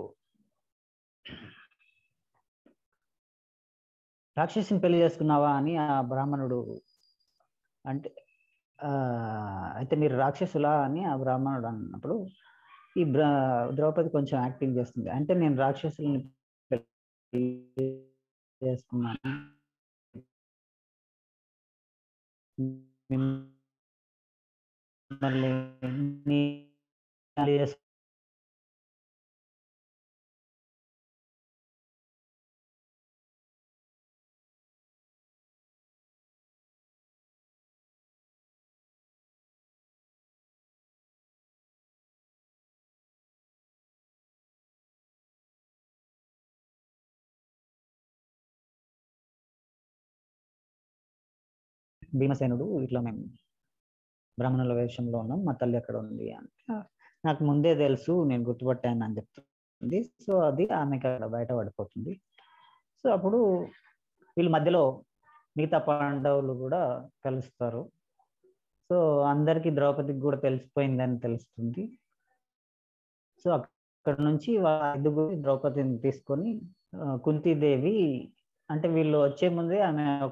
రాక్షసిని పెళ్లి చేసుకున్నావా అని ఆ బ్రాహ్మణుడు అంటే ఆ, అయితే మీరు రాక్షసులా అని ఆ బ్రాహ్మణుడు అన్నప్పుడు ఈ బ్రా ద్రౌపది కొంచెం యాక్టింగ్ చేస్తుంది అంటే నేను రాక్షసుల్ని పెళ్లి చేసుకున్నాను మిమ్మల్ని నీ పెళ్లి చేసు- భీమసేనుడు ఇట్లా మేము బ్రాహ్మణుల వేషంలో ఉన్నాం మా తల్లి ఎక్కడ ఉంది అంటే నాకు ముందే తెలుసు నేను గుర్తుపట్టాను అని చెప్తుంది సో అది ఆమెకి అక్కడ బయట పడిపోతుంది సో అప్పుడు వీళ్ళ మధ్యలో మిగతా పాండవులు కూడా కలుస్తారు సో అందరికీ ద్రౌపదికి కూడా తెలిసిపోయిందని తెలుస్తుంది సో అక్కడ నుంచి వా- ఐదుగురు ద్రౌపదిని తీసుకొని ఆ, కుంతీదేవి అంటే వీళ్ళు వచ్చే ముందే ఆమె ఒక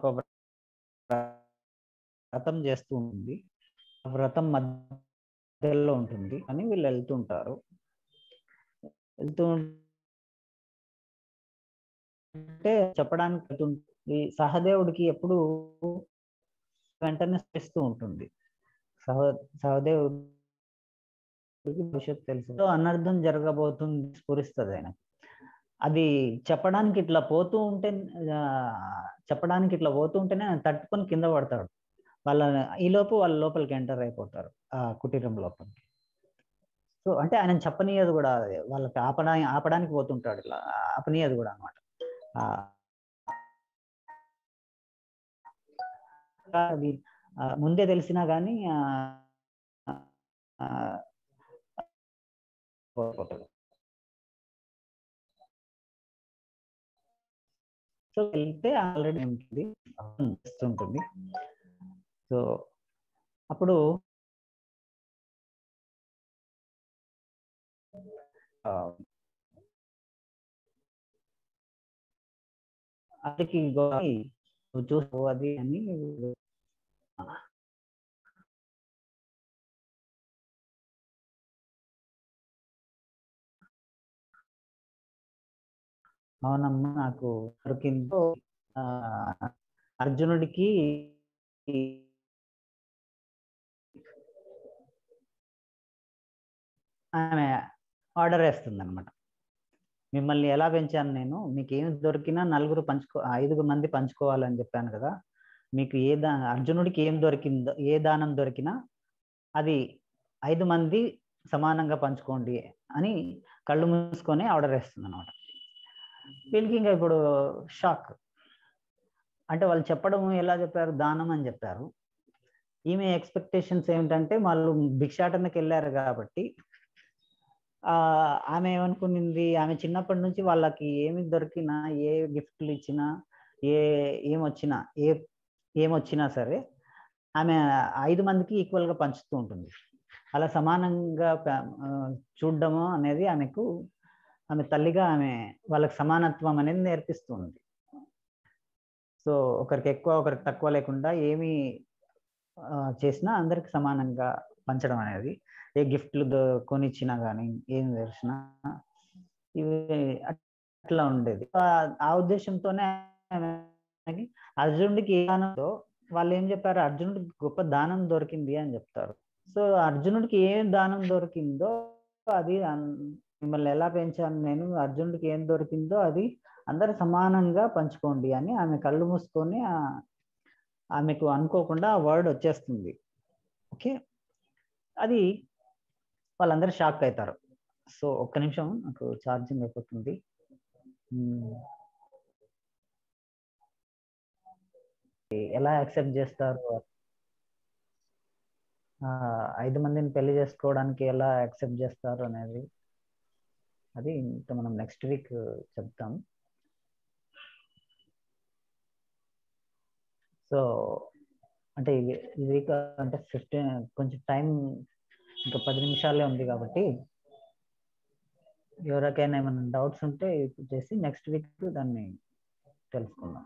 వ్రతం చేస్తూ ఉంటుంది ఆ వ్రతం మధ్యలో ఉంటుంది అని వీళ్ళు వెళ్తుంటారు వెళ్తూ అంటే చెప్పడానికి వెళ్తుంటే ఈ సహదేవుడికి ఎప్పుడు వెంటనే స్మరిస్తూ ఉంటుంది సహ సహదేవుడికి భవిష్యత్తు తెలుసు సో అనర్థం జరగబోతుంది స్ఫురిస్తుంది ఆయన అది చెప్పడానికి ఇట్లా పోతూ ఉంటే ఆ, చెప్పడానికి ఇట్లా పోతూ ఉంటేనే ఆయన తట్టుకొని కింద పడతాడు వాళ్ళ ఈ లోపు వాళ్ళ లోపలికి ఎంటర్ అయిపోతారు ఆ కుటీరం లోపలికి సో అంటే ఆయన చెప్పనీయదు కూడా అది. వాళ్ళకి ఆపడా ఆపడానికి పోతుంటాడు ఇట్లా ఆపనీయదు కూడా అనమాట అది ఆ, ముందే తెలిసినా కానీ పోతాడు సో వెళ్తే ఆల్రెడీ ఉంటుంది ఉంటుంది సో అప్పుడు ఆ, అదికి గోరి నువ్వు చూసుకో అది అని అవునమ్మా నాకు దొరికిందో ఆ, అర్జునుడికి ఆమె ఆర్డర్ వేస్తుంది అనమాట మిమ్మల్ని ఎలా పెంచాను నేను మీకు ఏం దొరికినా నలుగురు పంచుకో ఐదుగురు మంది పంచుకోవాలని చెప్పాను కదా మీకు ఏ దా అర్జునుడికి ఏం దొరికిందో ఏ దానం దొరికినా అది ఐదు మంది సమానంగా పంచుకోండి అని కళ్ళు మూసుకొని ఆర్డర్ వేస్తుంది అనమాట వీళ్ళకి ఇంకా ఇప్పుడు షాక్ అంటే వాళ్ళు చెప్పడం ఎలా చెప్పారు దానం అని చెప్పారు ఈమె ఎక్స్పెక్టేషన్స్ ఏమిటంటే వాళ్ళు భిక్షాటనకి వెళ్ళారు కాబట్టి ఆ ఆమె ఏమనుకునింది ఆమె చిన్నప్పటి నుంచి వాళ్ళకి ఏమి దొరికినా ఏ గిఫ్ట్లు ఇచ్చినా ఏ ఏమొచ్చినా ఏ ఏమొచ్చినా సరే ఆమె ఐదు మందికి ఈక్వల్గా పంచుతూ ఉంటుంది అలా సమానంగా ప- ఆ, చూడడము అనేది ఆమెకు ఆమె తల్లిగా ఆమె వాళ్ళకి సమానత్వం అనేది నేర్పిస్తుంది సో ఒకరికి ఎక్కువ ఒకరికి తక్కువ లేకుండా ఏమి ఆ, చేసినా అందరికి సమానంగా పంచడం అనేది ఏ గిఫ్ట్లు దో- కొనిచ్చినా కానీ ఏం తెచ్చినా ఇవి అట్లా ఉండేది ఆ- ఆ ఉద్దేశంతోనే ఆమెకి అర్జునుడికి ఏ దానంతో వాళ్ళు ఏం చెప్పారు అర్జునుడికి గొప్ప దానం దొరికింది అని చెప్తారు సో అర్జునుడికి ఏం దానం దొరికిందో అది అన్- మిమ్మల్ని ఎలా పెంచాను నేను అర్జునుడికి ఏం దొరికిందో అది అందరు సమానంగా పంచుకోండి అని ఆమె కళ్ళు మూసుకొని ఆ- ఆమెకు అనుకోకుండా ఆ వర్డ్ వచ్చేస్తుంది ఓకే అది వాళ్ళందరూ షాక్ అవుతారు సో ఒక్క నిమిషం నాకు ఛార్జింగ్ అయిపోతుంది మ్మ్. ఎలా యాక్సెప్ట్ చేస్తారు ఆ, ఐదు మందిని పెళ్లి చేసుకోవడానికి ఎలా యాక్సెప్ట్ చేస్తారు అనేది అది ఇంకా మనం నెక్స్ట్ వీక్ చెప్తాం సో అంటే ఈ వీక్ అంటే ఫిఫ్టీన్ కొంచెం టైం ఇంకా పది నిమిషాలే ఉంది కాబట్టి ఎవరికైనా ఏమైనా డౌట్స్ ఉంటే ఇప్పుడు చేసి నెక్స్ట్ వీక్ దాన్ని తెలుసుకుందాం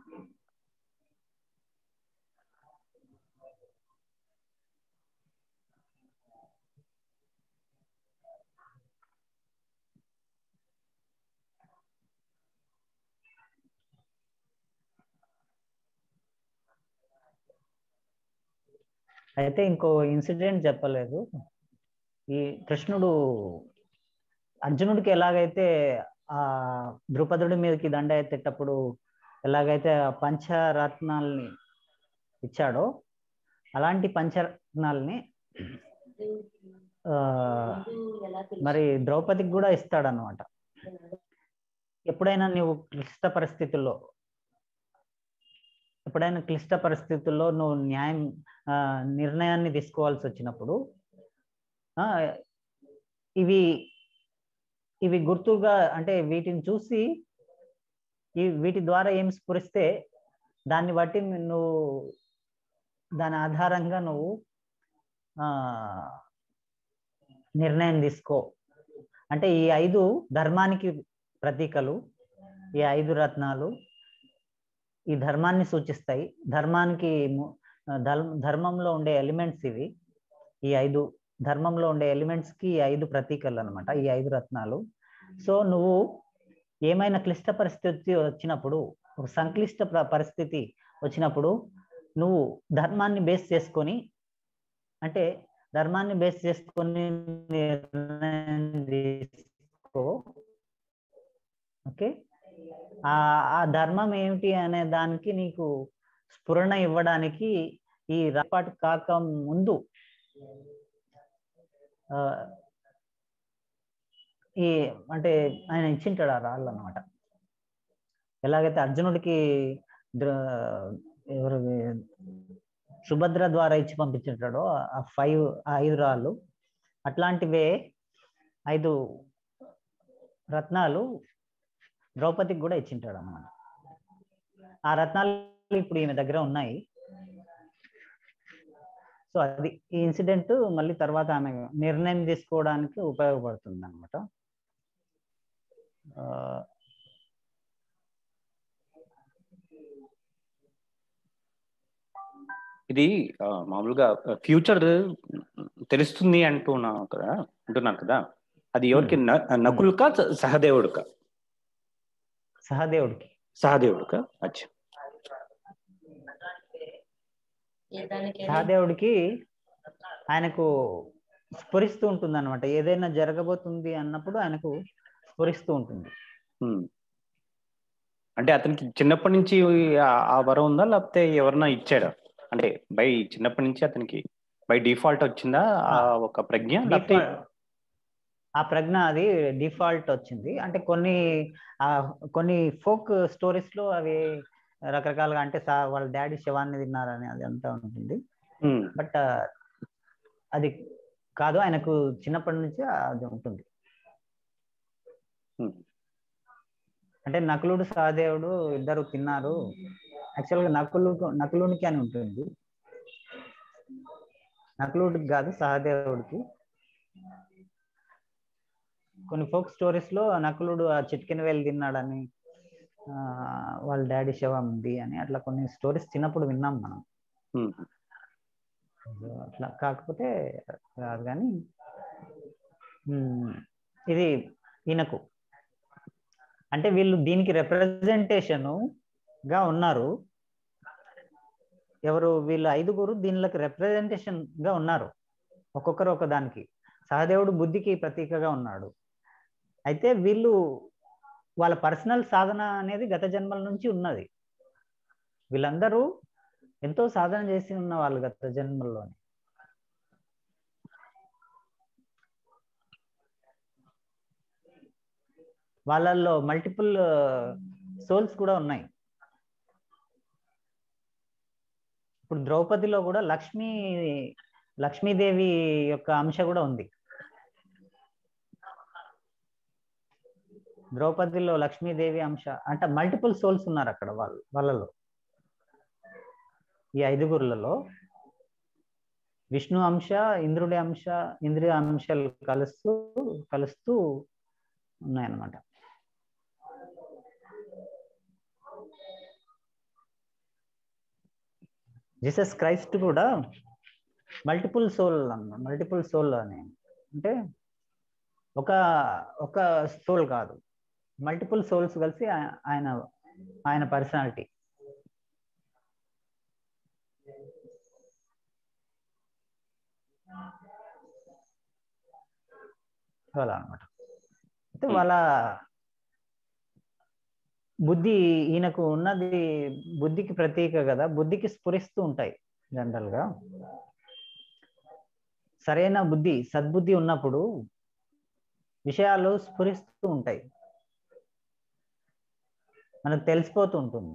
అయితే ఇంకో ఇన్సిడెంట్ చెప్పలేదు ఈ కృష్ణుడు అర్జునుడికి ఎలాగైతే ఆ ద్రుపదుడి మీదకి దండ ఎత్తేటప్పుడు ఎలాగైతే ఆ పంచరత్నాల్ని ఇచ్చాడో అలాంటి పంచరత్నాల్ని ఆ మరి ద్రౌపదికి కూడా ఇస్తాడనమాట ఎప్పుడైనా నీవు క్లిష్ట పరిస్థితుల్లో ఎప్పుడైనా క్లిష్ట పరిస్థితుల్లో నువ్వు న్యాయం ఆ, నిర్ణయాన్ని తీసుకోవాల్సి వచ్చినప్పుడు ఆ, ఇవి ఇవి గుర్తుగా అంటే వీటిని చూసి ఈ వీటి ద్వారా ఏం స్ఫురిస్తే దాన్ని బట్టి నువ్వు దాని ఆధారంగా నువ్వు ఆ, నిర్ణయం తీసుకో అంటే ఈ ఐదు ధర్మానికి ప్రతీకలు ఈ ఐదు రత్నాలు ఈ ధర్మాన్ని సూచిస్తాయి ధర్మానికి ము- ధర్మ ధర్మంలో ఉండే ఎలిమెంట్స్ ఇవి ఈ ఐదు ధర్మంలో ఉండే ఎలిమెంట్స్ కి ఈ ఐదు ప్రతీకలు అన్నమాట ఈ ఐదు రత్నాలు సో నువ్వు ఏమైనా క్లిష్ట పరిస్థితి వచ్చినప్పుడు ఒక సంక్లిష్ట ప్ర- పరిస్థితి వచ్చినప్పుడు నువ్వు ధర్మాన్ని బేస్ చేసుకొని అంటే ధర్మాన్ని బేస్ చేసుకొని నిర్ణయం తీసుకో ఓకే ఆ ఆ ధర్మం ఏమిటి అనే దానికి నీకు స్ఫురణ ఇవ్వడానికి ఈ రాపాటు కాక ముందు ఆ, ఈ అంటే ఆయన ఇచ్చింటాడు ఆ రాళ్ళు అనమాట ఎలాగైతే అర్జునుడికి ద్ర- ఎవరు సుభద్ర ద్వారా ఇచ్చి పంపించుంటాడో ఆ ఫైవ్ ఆ ఐదు రాళ్ళు అట్లాంటివే ఐదు రత్నాలు ద్రౌపదికి కూడా ఇచ్చింటాడు అన్నమాట ఆ రత్నాలు ఇప్పుడు ఈమె దగ్గర ఉన్నాయి సో అది ఈ ఇన్సిడెంట్ మళ్ళీ తర్వాత ఆమె నిర్ణయం తీసుకోవడానికి ఉపయోగపడుతుంది అనమాట ఇది ఆ, మామూలుగా ఫ్యూచర్ తెలుస్తుంది అంటున్నా కదా అంటున్నారు కదా అది ఎవరికి న- నకుల్కా సహదేవుడుకా సహదేవుడికి సహదేవుడుకా అచ్చా సహదేవుడికి ఆయనకు స్ఫురిస్తూ ఉంటుంది అనమాట ఏదైనా జరగబోతుంది అన్నప్పుడు ఆయనకు స్ఫురిస్తూ ఉంటుంది ఉమ్. అంటే అతనికి చిన్నప్పటి నుంచి ఆ- ఆ వరం ఉందా లేకపోతే ఎవరన్నా ఇచ్చాడా అంటే బై చిన్నప్పటి నుంచి అతనికి బై డిఫాల్ట్ వచ్చిందా ఆ ఒక ప్రజ్ఞ లేకపోతే Default- ఆ ప్రజ్ఞ అది డిఫాల్ట్ వచ్చింది అంటే కొన్ని ఆ కొన్ని ఫోక్ స్టోరీస్ లో అవి రకరకాలుగా అంటే సా- వాళ్ళ డాడీ శవాన్ని తిన్నారని అది అంతా ఉంటుంది ఉమ్, బట్ అది కాదు ఆయనకు చిన్నప్పటి నుంచి అది ఉంటుంది ఉమ్, అంటే నకులుడు సహదేవుడు ఇద్దరు తిన్నారు యాక్చువల్గా నకులు నకులునికి అని ఉంటుంది నకులుడికి కాదు సహదేవుడికి కొన్ని ఫోక్ స్టోరీస్ లో నకులుడు ఆ చిట్కిన వేలు తిన్నాడని ఆ, వాళ్ళ డాడీ శవం ఉంది అని అట్లా కొన్ని స్టోరీస్ చిన్నప్పుడు విన్నాం మనం ఉమ్, సో అట్లా కాకపోతే కాదు కానీ ఉమ్, ఇది ఈయనకు అంటే వీళ్ళు దీనికి రిప్రజెంటేషన్ గా ఉన్నారు ఎవరు వీళ్ళు ఐదుగురు దీనిలోకి రిప్రజెంటేషన్ గా ఉన్నారు ఒక్కొక్కరు ఒక దానికి సహదేవుడు బుద్ధికి ప్రతీకగా ఉన్నాడు అయితే వీళ్ళు వాళ్ళ పర్సనల్ సాధన అనేది గత జన్మల నుంచి ఉన్నది వీళ్ళందరూ ఎంతో సాధన చేసి ఉన్న వాళ్ళు గత జన్మల్లోని వాళ్ళల్లో మల్టిపుల్ సోల్స్ కూడా ఉన్నాయి ఇప్పుడు ద్రౌపదిలో కూడా లక్ష్మీ లక్ష్మీదేవి యొక్క అంశ కూడా ఉంది ద్రౌపదిలో లక్ష్మీదేవి అంశ అంటే మల్టిపుల్ సోల్స్ ఉన్నారు అక్కడ వాళ్ళు వాళ్ళలో ఈ ఐదుగురులలో విష్ణు అంశ ఇంద్రుడి అంశ ఇంద్రియ అంశాలు కలుస్తూ కలుస్తూ ఉన్నాయన్నమాట జీసస్ క్రైస్ట్ కూడా మల్టిపుల్ సోల్ అన్నమాట మల్టిపుల్ సోల్ అని అంటే ఒక ఒక సోల్ కాదు మల్టిపుల్ సోల్స్ కలిసి ఆ- ఆయన ఆయన పర్సనాలిటీ అలా అనమాట అయితే Hmm. వాళ్ళ బుద్ధి ఈయనకు ఉన్నది బుద్ధికి ప్రతీక కదా బుద్ధికి స్ఫురిస్తూ ఉంటాయి జనరల్ గా సరైన బుద్ధి సద్బుద్ధి ఉన్నప్పుడు విషయాలు స్ఫురిస్తూ ఉంటాయి మనకు తెలిసిపోతూ ఉంటుంది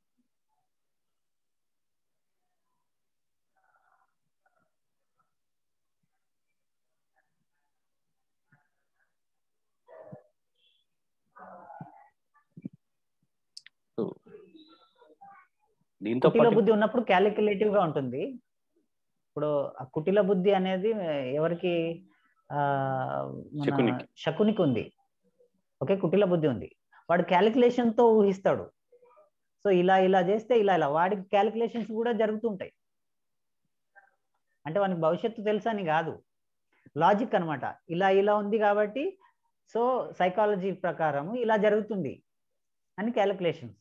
దీంతో కుటిల పాటు బుద్ధి ఉన్నప్పుడు క్యాలిక్యులేటివ్ గా ఉంటుంది ఇప్పుడు ఆ కుటిల బుద్ధి అనేది ఎవరికి ఆ మన శకునికి. శకునికి ఉంది ఓకే కుటిల బుద్ధి ఉంది వాడు క్యాలిక్యులేషన్ తో ఊహిస్తాడు సో ఇలా ఇలా చేస్తే ఇలా ఇలా వాడికి క్యాలిక్యులేషన్స్ కూడా జరుగుతుంటాయి అంటే వానికి భవిష్యత్తు తెలుసా అని కాదు లాజిక్ అన్నమాట ఇలా ఇలా ఉంది కాబట్టి సో సైకాలజీ ప్రకారం ఇలా జరుగుతుంది అని క్యాలిక్యులేషన్స్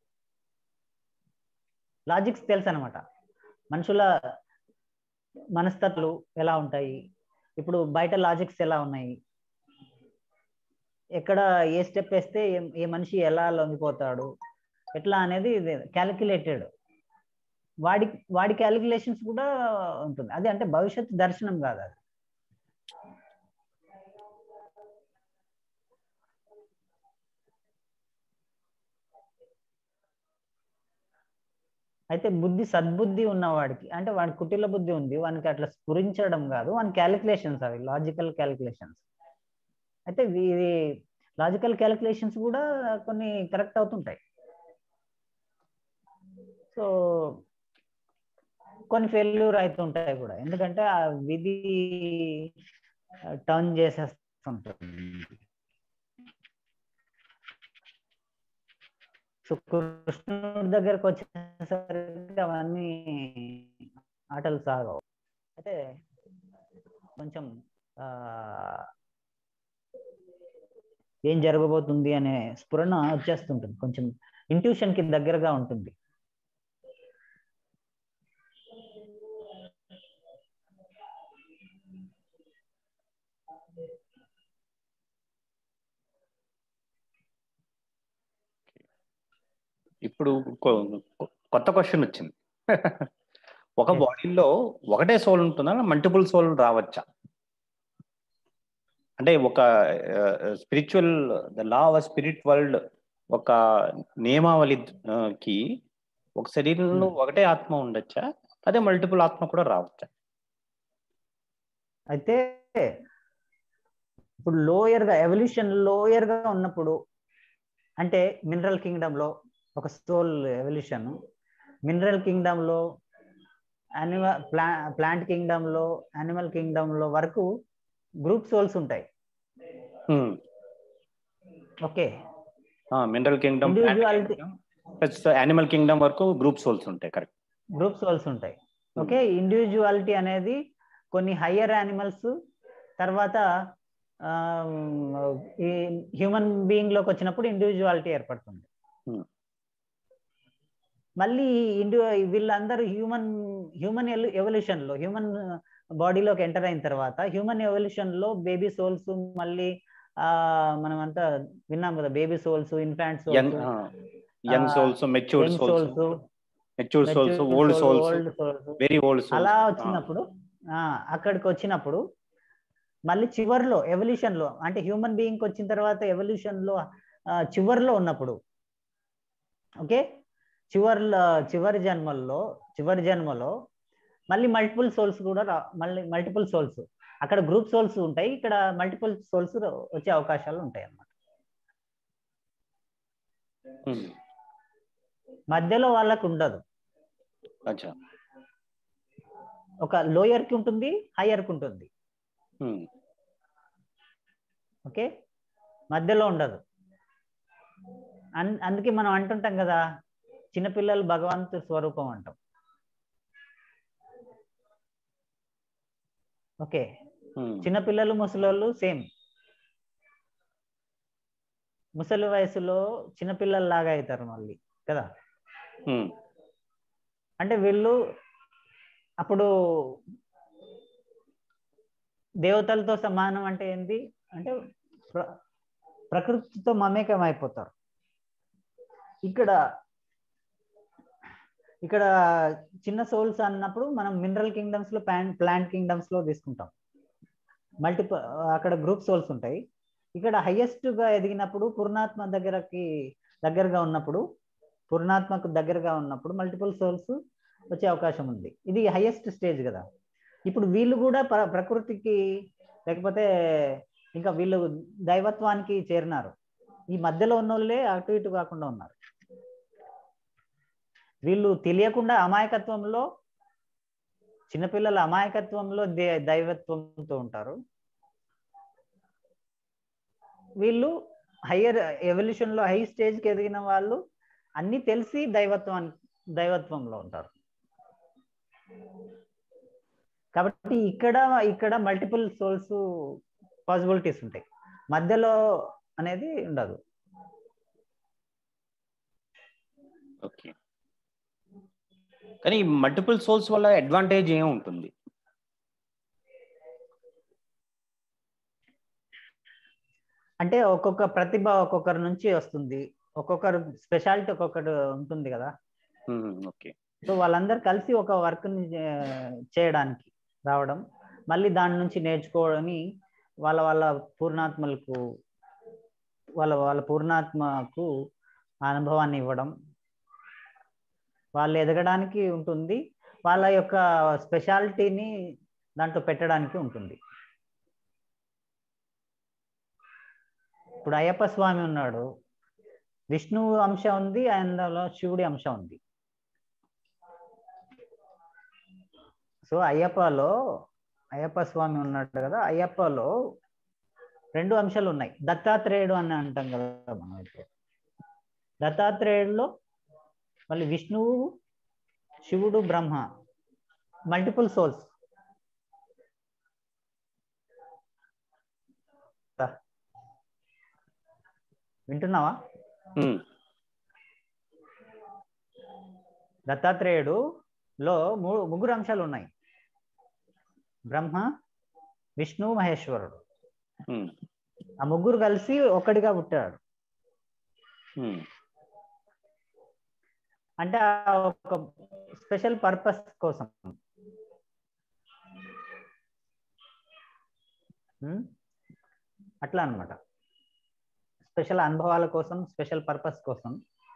లాజిక్స్ తెలుసు అనమాట మనుషుల మనస్తత్వాలు ఎలా ఉంటాయి ఇప్పుడు బయట లాజిక్స్ ఎలా ఉన్నాయి ఎక్కడ ఏ స్టెప్ వేస్తే ఏ- ఏ మనిషి ఎలా లొంగిపోతాడు ఎట్లా అనేది క్యాలిక్యులేటెడ్ వాడి వాడి క్యాలిక్యులేషన్స్ కూడా ఉంటుంది అది అంటే భవిష్యత్తు దర్శనం కాదు అది అయితే బుద్ధి సద్బుద్ధి ఉన్నవాడికి అంటే వాడి కుటిల బుద్ధి ఉంది వానికి అట్లా స్ఫురించడం కాదు వాని క్యాలిక్యులేషన్స్ అవి లాజికల్ క్యాలిక్యులేషన్స్ అయితే ఇది లాజికల్ క్యాలిక్యులేషన్స్ కూడా కొన్ని కరెక్ట్ అవుతుంటాయి సో కొన్ని ఫెయిల్యూర్ అవుతుంటాయి కూడా ఎందుకంటే ఆ విధి టర్న్ చేసేస్తుంటుంది సో కృష్ణుడి దగ్గరకు వచ్చేసరికి అవన్నీ ఆటలు సాగవు అయితే కొంచెం ఆ ఏం జరగబోతుంది అనే స్ఫురణ వచ్చేస్తుంటుంది కొంచెం ఇంట్యూషన్ కి దగ్గరగా ఉంటుంది ఇప్పుడు కొ- కొ- కొత్త క్వశ్చన్ వచ్చింది ఒక Yes. బాడీలో ఒకటే సోల్ ఉంటుందా మల్టిపుల్ సోల్ రావచ్చా అంటే ఒక spiritual the law of spirit world ఒక నియమావళి ఆ, కి ఒక శరీరంలో Hmm. ఒకటే ఆత్మ ఉండొచ్చా అదే మల్టిపుల్ ఆత్మ కూడా రావచ్చా అయితే ఇప్పుడు లోయర్ గా ఎవల్యూషన్ లోయర్ గా ఉన్నప్పుడు అంటే మినరల్ కింగ్డమ్ లో ఒక సోల్ ఎవల్యూషన్ మినరల్ కింగ్డమ్ లో యానిమల్ ప్లా ప్లాంట్ కింగ్డమ్ లో యానిమల్ కింగ్డమ్ లో వరకు గ్రూప్ సోల్స్ ఉంటాయి okay mineral kingdom Individuality. Animal kingdom వరకు గ్రూప్ సోల్స్ ఉంటాయి కరెక్ట్ గ్రూప్ సోల్స్ ఉంటాయి ఓకే ఇండివిజువాలిటీ అనేది కొన్ని హయ్యర్ యానిమల్స్ తర్వాత ఆమ్, ఈ హ్యూమన్ బీయింగ్ లోకి వచ్చినప్పుడు ఇండివిజువాలిటీ ఏర్పడుతుంది Hmm. మళ్ళీ ఇండి వీళ్ళందరూ హ్యూమన్ హ్యూమన్ ఎవల్యూషన్ లో హ్యూమన్ బాడీలోకి ఎంటర్ అయిన తర్వాత హ్యూమన్ ఎవల్యూషన్ లో బేబీ సోల్స్ మళ్ళీ ఆ మనం అంతా విన్నాం కదా baby souls infant young souls young souls matured young souls souls matured souls old souls old souls very old souls అలా వచ్చినప్పుడు ఆ అక్కడికి వచ్చినప్పుడు మళ్ళీ చివర్లో ఎవల్యూషన్ లో అంటే హ్యూమన్ బీయింగ్ వచ్చిన తర్వాత ఎవల్యూషన్ లో ఆ, చివర్లో ఉన్నప్పుడు ఓకే చివర్లో చివరి జన్మల్లో చివరి జన్మలో మళ్ళీ మల్టిపుల్ సోల్స్ కూడా రా- మళ్ళీ మల్టిపుల్ సోల్స్ అక్కడ గ్రూప్ సోల్స్ ఉంటాయి ఇక్కడ మల్టిపుల్ సోల్స్ వచ్చే అవకాశాలు ఉంటాయి అన్నమాట మధ్యలో వాళ్ళకు ఉండదు అచ్చా ఒక లోయర్ కి ఉంటుంది హయ్యర్ కి ఉంటుంది ఉమ్, ఓకే మధ్యలో ఉండదు అన్- అందుకే మనం అంటుంటాం కదా చిన్నపిల్లలు భగవంతు స్వరూపం అంటాం ఓకే ఉమ్, చిన్నపిల్లలు ముసలోళ్ళు సేమ్ ముసలి వయసులో చిన్నపిల్లల లాగా అవుతారు మళ్ళీ కదా ఉమ్, అంటే వీళ్ళు అప్పుడు దేవతలతో సమానం అంటే ఏంది అంటే ప్ర- ప్రకృతితో మమేకం అయిపోతారు ఇక్కడ ఇక్కడ చిన్న సోల్స్ అన్నప్పుడు మనం మినరల్ కింగ్డమ్స్ లో ప్లాంట్ ప్లాంట్ కింగ్డమ్స్ లో తీసుకుంటాం మల్టిపుల్ అక్కడ గ్రూప్ సోల్స్ ఉంటాయి ఇక్కడ హైయెస్ట్ గా ఎదిగినప్పుడు పూర్ణాత్మ దగ్గరకి దగ్గరగా ఉన్నప్పుడు పూర్ణాత్మకు దగ్గరగా ఉన్నప్పుడు మల్టిపుల్ సోల్స్ వచ్చే అవకాశం ఉంది ఇది హైయెస్ట్ స్టేజ్ కదా ఇప్పుడు వీళ్ళు కూడా ప్ర- ప్రకృతికి లేకపోతే ఇంకా వీళ్ళు దైవత్వానికి చేరినారు ఈ మధ్యలో ఉన్న వాళ్ళే అటు ఇటు కాకుండా ఉన్నారు వీళ్ళు తెలియకుండా అమాయకత్వంలో చిన్నపిల్లల అమాయకత్వంలో దే దైవత్వంతో ఉంటారు వీళ్ళు హయ్యర్ ఎవల్యూషన్ లో హై స్టేజ్ కి ఎదిగిన వాళ్ళు అన్ని తెలిసి దైవత్వాన్ని దైవత్వంలో ఉంటారు కాబట్టి ఇక్కడ ఇక్కడ మల్టిపుల్ సోల్స్ పాసిబిలిటీస్ ఉంటాయి మధ్యలో అనేది ఉండదు ఓకే కానీ మల్టిపుల్ సోల్స్ వల్ల అడ్వాంటేజ్ ఏం ఉంటుంది అంటే ఒక్కొక్క ప్రతిభ ఒక్కొక్కరి నుంచి వస్తుంది ఒక్కొక్కరు స్పెషాలిటీ ఒక్కొక్కటి ఉంటుంది కదా ఉమ్, ఓకే సో వాళ్ళందరూ కలిసి ఒక వర్క్ ని చే- చేయడానికి రావడం మళ్ళీ దాని నుంచి నేర్చుకోవడని వాళ్ళ వాళ్ళ పూర్ణాత్మలకు వాళ్ళ వాళ్ళ పూర్ణాత్మకు ఆ అనుభవాన్ని ఇవ్వడం వాళ్ళు ఎదగడానికి ఉంటుంది వాళ్ళ యొక్క స్పెషాలిటీని దాంట్లో పెట్టడానికి ఉంటుంది ఇప్పుడు అయ్యప్ప స్వామి ఉన్నాడు విష్ణువు అంశ ఉంది అందులో శివుడి అంశ ఉంది సో అయ్యప్పలో అయ్యప్ప స్వామి ఉన్నాడు కదా అయ్యప్పలో రెండు అంశాలు ఉన్నాయి దత్తాత్రేయుడు అని అంటాం కదా మనం ఇప్పుడు దత్తాత్రేయుడులో మళ్ళీ విష్ణువు శివుడు బ్రహ్మ మల్టిపుల్ సోల్స్ వింటున్నావా ఉమ్, దత్తాత్రేయుడు లో మూడు ముగ్గురు అంశాలు ఉన్నాయి బ్రహ్మ విష్ణు మహేశ్వరుడు ఉమ్, ఆ ముగ్గురు కలిసి ఒక్కడిగా పుట్టాడు ఉమ్, అంటే ఆ ఒక స్పెషల్ పర్పస్ కోసం ఉమ్? అట్లా అన్నమాట స్పెషల్ అనుభవాల కోసం స్పెషల్ పర్పస్ కోసం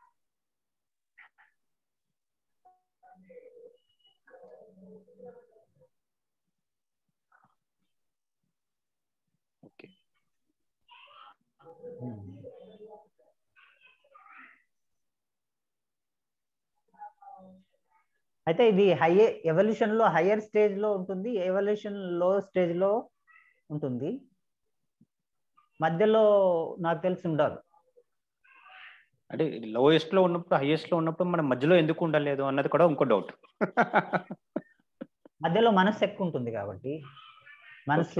ఓకే ఉమ్. అయితే ఇది హైయర్ ఎవల్యూషన్ లో హయ్యర్ స్టేజ్ లో ఉంటుంది ఎవల్యూషన్ లో స్టేజ్ లో ఉంటుంది మధ్యలో నాకు తెలిసి ఉండదు అంటే లోయెస్ట్ లో ఉన్నప్పుడు హైయెస్ట్ లో ఉన్నప్పుడు మనం మధ్యలో ఎందుకు ఉండలేదు అన్నది కూడా ఇంకో డౌట్ మధ్యలో మనసు ఎక్కువ ఉంటుంది కాబట్టి మనసు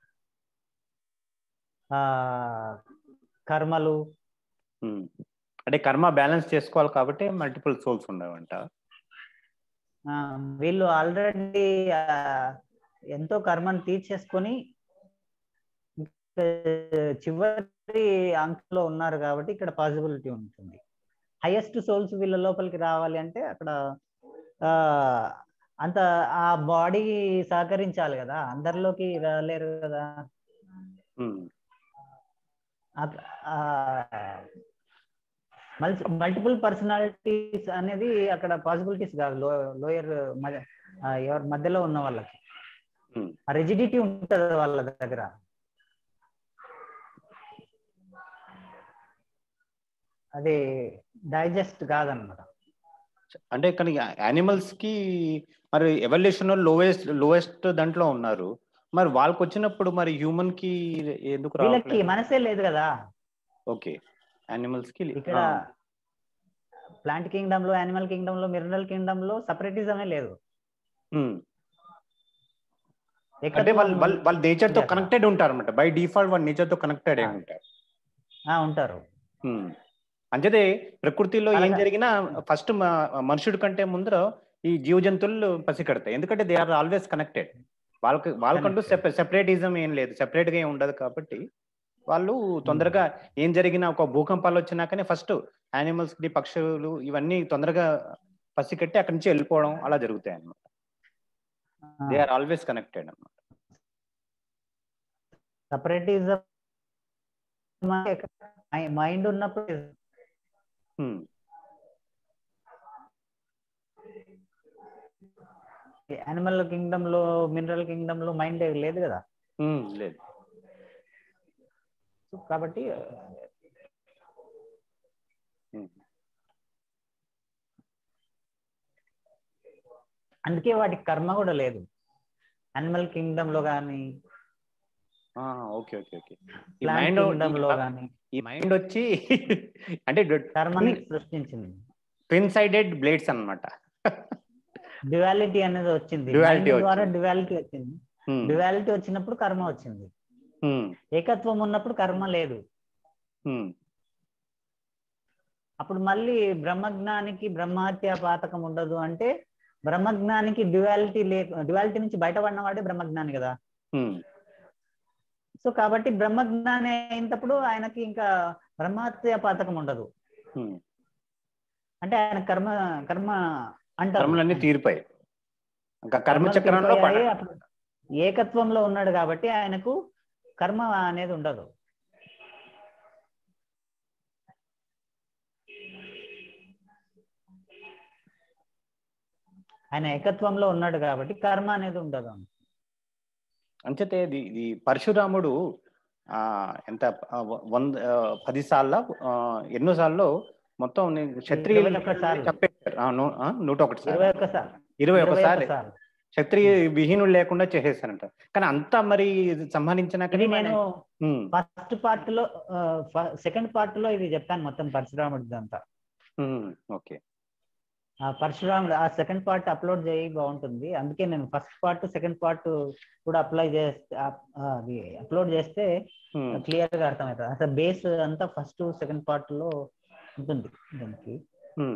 ఆ కర్మలు అంటే కర్మ బ్యాలెన్స్ చేసుకోవాలి కాబట్టి మల్టిపుల్ సోల్స్ ఉండవంట ఆ, వీళ్ళు ఆల్రెడీ ఎంతో కర్మను తీర్చేసుకొని ఇంకా చివరి అంకంలో ఉన్నారు కాబట్టి ఇక్కడ పాసిబిలిటీ ఉంటుంది హైయెస్ట్ సోల్స్ వీళ్ళ లోపలికి రావాలి అంటే అక్కడ ఆ అంత ఆ బాడీ సహకరించాలి కదా అందరిలోకి రాలేరు కదా ఉమ్, అక్- ఆ మల్టిపుల్ పర్సనాలిటీస్ అనేది అక్కడ పాసిబిలిటీస్ కాదు లో లోయర్ ఎవరి మధ్యలో ఉన్న వాళ్ళకి ఉమ్, ఆ రిజిడిటీ ఉంటుంది వాళ్ళ దగ్గర అది డైజెస్ట్ కాదన్నమాట అంటే కానీ యానిమల్స్ కి మరి ఎవల్యూషన్ లోయెస్ట్ లోయెస్ట్ దాంట్లో ఉన్నారు మరి వాళ్ళకి వచ్చినప్పుడు మరి హ్యూమన్ కి ఎందుకు వీళ్ళకి రావట్లేదు మనసే లేదు కదా ఓకే యానిమల్స్ కి ఇక్కడ ప్లాంట్ కింగ్డమ్ లో యానిమల్ కింగ్డమ్ లో మినరల్ కింగ్డమ్ లో సపరేటిజమే లేదు ఉమ్. అంటే వాళ్ళు వాళ్ళు వాళ్ళ నేచర్ తో Yeah. కనెక్టెడ్ ఉంటారు అనమాట బై డిఫాల్ట్ వాళ్ళ నేచర్ తో కనెక్టెడ్ అయి Ah. ఉంటారు ఆ, ఉంటారు ఉమ్. అంచేతే ప్రకృతిలో ఏం అలాగా- జరిగినా ఫస్ట్ మనుషుడి కంటే ముందర ఈ జీవ జంతువులు పసిగడతాయి ఎందుకంటే దే ఆర్ ఆల్వేస్ కనెక్టెడ్ వాళ్ళకి వాళ్ళకంటూ Connected. సెపరేటిజం ఏం లేదు సెపరేట్ గా ఏం ఉండదు కాబట్టి వాళ్ళు తొందరగా ఏం జరిగినా ఒక భూకంపాలు వచ్చినాకనే ఫస్ట్ యానిమల్స్ కి పక్షులు ఇవన్నీ తొందరగా పసిగట్టి అక్కడి నుంచి వెళ్ళిపోవడం అలా జరుగుతాయి అన్నమాట దే ఆర్ ఆల్వేస్ కనెక్టెడ్ అన్నమాట సపరేటిజం మైండ్ ఉన్నప్పుడు ఉమ్. యానిమల్ కింగ్డమ్ లో మినరల్ కింగ్డమ్ లో మైండ్ లేదు కదా ఉమ్, లేదు So, కాబట్టి ఉమ్. అందుకే వాటికి కర్మ కూడా లేదు యానిమల్ కింగ్డమ్ లో కానీ ఆ, ఓకే ఓకే ఓకే ఈ ప్లాంట్ మైండ్ కింగ్డమ్ లో కానీ ఈ మైండ్ వచ్చి అంటే కర్మని సృష్టించింది ట్విన్ సైడెడ్ బ్లేడ్స్ అన్నమాట డ్యువాలిటీ అనేది వచ్చింది Duality Mind ద్వారా వచ్చింది. డ్యువాలిటీ వచ్చింది ఉమ్, డ్యువాలిటీ వచ్చినప్పుడు కర్మ వచ్చింది ఉమ్, ఏకత్వం ఉన్నప్పుడు కర్మ లేదు ఉమ్, అప్పుడు మళ్ళీ బ్రహ్మజ్ఞానికి బ్రహ్మహత్య పాతకం ఉండదు అంటే బ్రహ్మజ్ఞానికి డ్యువాలిటీ లే డ్యువాలిటీ నుంచి బయటపడిన వాడే బ్రహ్మజ్ఞాని కదా ఉమ్, సో కాబట్టి బ్రహ్మజ్ఞాని అయినప్పుడు ఆయనకి ఇంకా బ్రహ్మహత్య పాతకం ఉండదు ఉమ్. అంటే ఆయన కర్మ కర్మ అంటారు కర్మలన్నీ తీరిపోయాయి ఇంకా కర్మ కర్మలు చక్రంలో తీరిపోయాయి, పడ్డాడు. అప్పుడు ఏకత్వంలో ఉన్నాడు కాబట్టి ఆయనకు కర్మ అనేది ఉండదు ఆయన ఏకత్వంలో ఉన్నాడు కాబట్టి కర్మ అనేది ఉండదు అంచేతే ఇది ఇది పరశురాముడు ఆ ఎంత ఆ, వ- వంద ఆ, పది సార్ల ఆ, ఎన్నో సార్లు మొత్తం నేను క్షత్రియ ఇరవై ఒక్క సార్లు. చెప్పేశారు ఆ, నూ- ఆ, నూట ఒకటి ఇరవై సార్లు ఒక్కసారి ఇరవై ఇరవై ఒకసారి ఒక్కసారి క్షత్రియ విహీనుడు లేకుండా చేసేసారంట కానీ అంతా మరి సంహరించినాక ఇది నేను ఉమ్, ఫస్ట్ పార్ట్ లో సెకండ్ పార్ట్ లో ఇది చెప్పాను మొత్తం పరశురాముడిది అంతా ఉమ్, ఓకే ఆ పరశురాముడు ఆ సెకండ్ పార్ట్ అప్లోడ్ చేయి బాగుంటుంది అందుకే నేను ఫస్ట్ పార్ట్ సెకండ్ పార్ట్ కూడా అప్లై చేస్తే ఆ- ఆ, అది అప్లోడ్ చేస్తే ఉమ్, క్లియర్ గా అర్థమవుతుంది అసలు బేస్ అంతా ఫస్ట్ సెకండ్ పార్ట్ లో ఉంటుంది దానికి ఉమ్,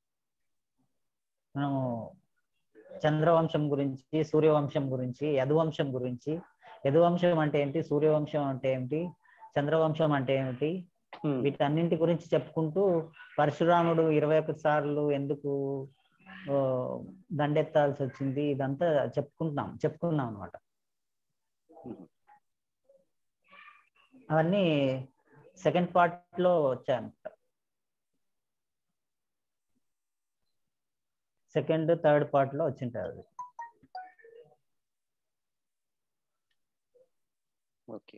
మనము చంద్రవంశం గురించి సూర్యవంశం గురించి యదువంశం గురించి యదువంశం అంటే ఏంటి సూర్యవంశం అంటే ఏంటి చంద్రవంశం అంటే ఏమిటి ఉమ్, వీటన్నింటి గురించి చెప్పుకుంటూ పరశురాముడు ఇరవై ఒకటి సార్లు ఎందుకు ఓ, దండెత్తాల్సి వచ్చింది ఇదంతా చెప్పుకుంటున్నాం చెప్పుకున్నాం అనమాట ఉమ్. అవన్నీ సెకండ్ పార్ట్ లో వచ్చాయన్నమాట సెకండ్ థర్డ్ పార్ట్ లో వచ్చింటారు అది ఓకే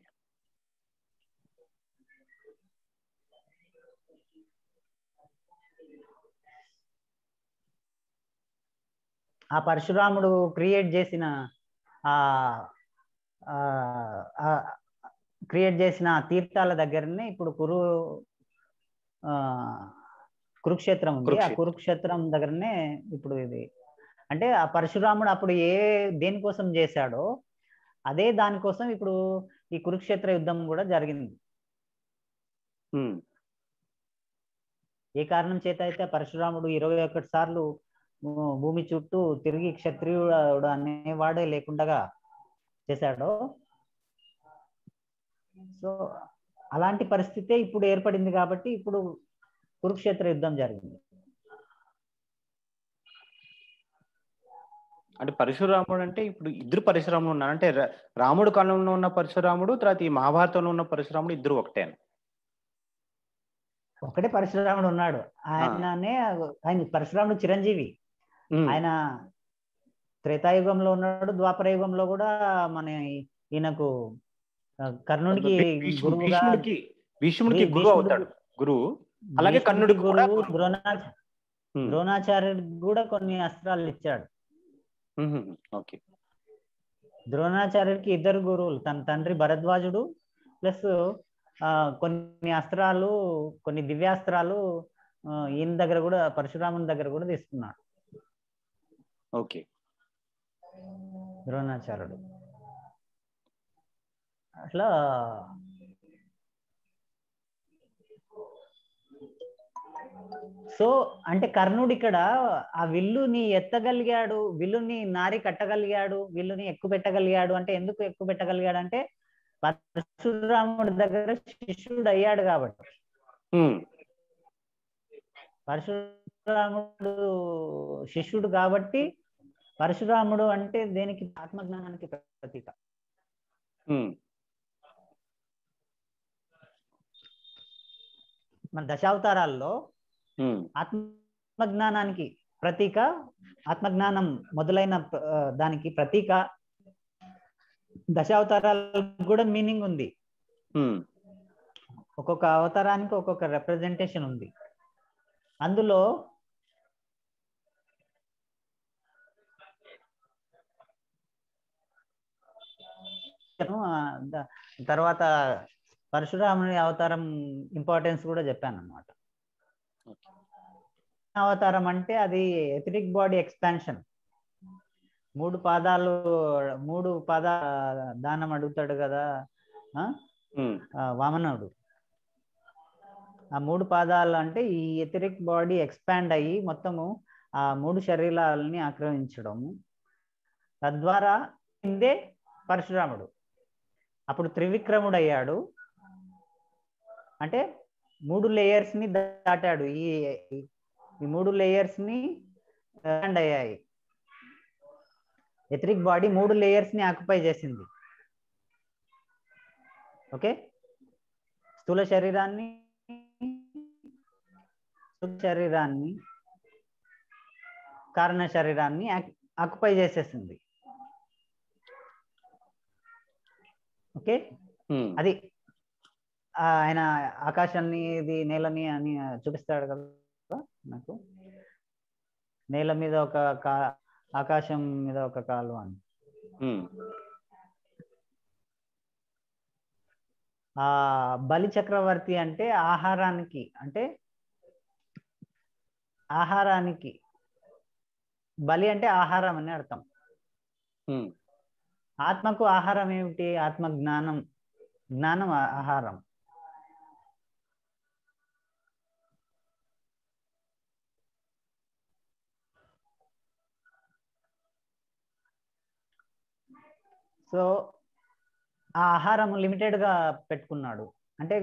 ఆ పరశురాముడు క్రియేట్ చేసిన ఆ క్రియేట్ చేసిన ఆ తీర్థాల దగ్గరనే ఇప్పుడు కురు ఆ కురుక్షేత్రం ఉంది ఆ కురుక్షేత్రం. కురుక్షేత్రం దగ్గరనే ఇప్పుడు ఇది అంటే ఆ పరశురాముడు అప్పుడు ఏ దేనికోసం చేశాడో అదే దానికోసం ఇప్పుడు ఈ కురుక్షేత్ర యుద్ధం కూడా జరిగింది ఉమ్, ఏ కారణం చేత అయితే పరశురాముడు ఇరవై ఒకటి సార్లు భూ- భూమి చుట్టూ తిరిగి క్షత్రియుడు అనేవాడే లేకుండా చేశాడో సో అలాంటి పరిస్థితే ఇప్పుడు ఏర్పడింది కాబట్టి ఇప్పుడు కురుక్షేత్ర యుద్ధం జరిగింది అంటే పరశురాముడు అంటే ఇప్పుడు ఇద్దరు పరశురాములు ఉన్నారు అంటే రా- రాముడు కాలంలో ఉన్న పరశురాముడు తర్వాత ఈ మహాభారతంలో ఉన్న పరశురాముడు ఇద్దరు ఒకటే ఒకటే పరశురాముడు ఉన్నాడు ఆయననే ఆయన పరశురాముడు చిరంజీవి ఉమ్, ఆయన త్రేతాయుగంలో ఉన్నాడు ద్వాపర యుగంలో కూడా మన ఈ- ఈయనకు ఆ, కర్ణుడికి భీష్ము- గురువుగా భీష్ముడికి భీష్ముడికి భీ- గురువు భీష్ముడికి- అవుతాడు గురువు అలాగే కర్ణుడికి కూడా గురువు గురువు. ద్రోణాచ ఉమ్, ద్రోణాచార్యుడికి కూడా కొన్ని అస్త్రాలు ఇచ్చాడు ఉమ్, ఓకే ద్రోణాచార్యుడికి ఇద్దరు గురువులు తన తండ్రి భరద్వాజుడు ప్లస్ కొన్ని అస్త్రాలు కొన్ని దివ్యాస్త్రాలు ఆ, ఈయన దగ్గర కూడా పరశురాముని దగ్గర కూడా తీసుకున్నాడు ఓకే ద్రోణాచార్యుడు అట్లా సో అంటే కర్ణుడు ఇక్కడ ఆ విల్లుని ఎత్తగలిగాడు విల్లుని నారి కట్టగలిగాడు విల్లుని ఎక్కువ పెట్టగలిగాడు అంటే ఎందుకు ఎక్కువ పెట్టగలిగాడు అంటే పరశురాముడి దగ్గర శిష్యుడు అయ్యాడు కాబట్టి ఉమ్, పరశురాముడు శిష్యుడు కాబట్టి పరశురాముడు అంటే దేనికి ఆత్మజ్ఞానానికి ప్రతీక ఉమ్, మన దశావతారాల్లో ఉమ్, ఆత్మజ్ఞానానికి ప్రతీక ఆత్మజ్ఞానం మొదలైన ఆ, దానికి ప్రతీక దశావతారాలకు కూడా మీనింగ్ ఉంది ఉమ్, ఒక్కొక్క అవతారానికి ఒక్కొక్క రిప్రజెంటేషన్ ఉంది అందులో ఆ, ద- తర్వాత పరశురాముని అవతారం ఇంపార్టెన్స్ కూడా చెప్పాను అనమాట అవతారం అంటే అది ఎథరిక్ బాడీ ఎక్స్పాన్షన్ మూడు పాదాలు మూడు పాద దానం అడుగుతాడు కదా ఆ? ఉమ్, ఆ, వామనుడు ఆ మూడు పాదాలు అంటే ఈ ఎథరిక్ బాడీ ఎక్స్పాండ్ అయ్యి మొత్తము ఆ మూడు శరీరాలని ఆక్రమించడము తద్వారా ఇందే పరశురాముడు అప్పుడు త్రివిక్రముడు అయ్యాడు అంటే మూడు లేయర్స్ ని దాటాడు ఈ ఈ మూడు లేయర్స్ ని expand అయ్యాయి ఎథరిక్ బాడీ మూడు లేయర్స్ ని ఆక్యుపై చేసింది ఓకే స్థూల శరీరాన్ని స్థూల శరీరాన్ని కారణ శరీరాన్ని ఆక్యుపై చేసేసింది ఓకే ఉమ్, అది ఆ, ఆయన ఆకాశాన్ని ఇది నేలని అని చూపిస్తాడు కదా నాకు నేల మీద ఒక కా ఆకాశం మీద ఒక కాలు అని ఉమ్, ఆ బలి చక్రవర్తి అంటే ఆహారానికి అంటే ఆహారానికి బలి అంటే ఆహారం అని అర్థం ఉమ్, ఆత్మకు ఆహారం ఏమిటి ఆత్మ జ్ఞానం జ్ఞానం ఆ- ఆహారం సో ఆ ఆహారం లిమిటెడ్ గా పెట్టుకున్నాడు అంటే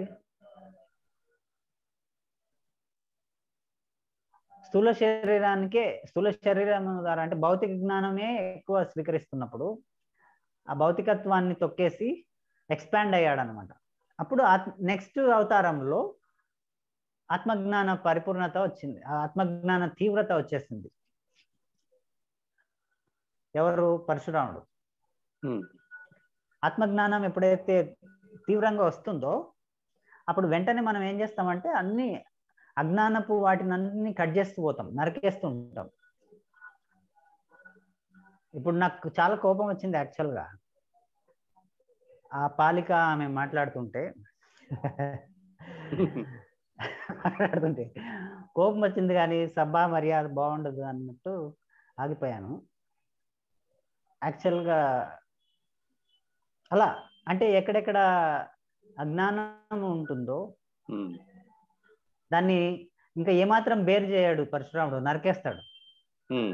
స్థూల శరీరానికే స్థూల శరీరం ద్వారా అంటే భౌతిక జ్ఞానమే ఎక్కువ స్వీకరిస్తున్నప్పుడు ఆ భౌతికత్వాన్ని తొక్కేసి ఎక్స్పాండ్ అయ్యాడు అనమాట అప్పుడు నెక్స్ట్ అవతారంలో ఆత్మజ్ఞాన పరిపూర్ణత వచ్చింది ఆ ఆత్మజ్ఞాన తీవ్రత వచ్చేసింది ఎవరు పరశురాముడు ఉమ్, ఆత్మజ్ఞానం ఎప్పుడైతే తీవ్రంగా వస్తుందో అప్పుడు వెంటనే మనం ఏం చేస్తామంటే అన్ని అజ్ఞానపు వాటిని అన్ని కట్ చేస్తూ పోతాం నరికేస్తూ ఉంటాం ఇప్పుడు నాకు చాలా కోపం వచ్చింది యాక్చువల్గా ఆ పాలిక ఆమె మాట్లాడుతుంటే మాట్లాడుతుంటే కోపం వచ్చింది కానీ సభా మర్యాద బాగుండదు అన్నట్టు ఆగిపోయాను యాక్చువల్గా అలా అంటే ఎక్కడెక్కడ అజ్ఞానం ఉంటుందో ఉమ్, దాన్ని ఇంకా ఏమాత్రం బేర్ చేయడు పరశురాముడు నరికేస్తాడు ఉమ్,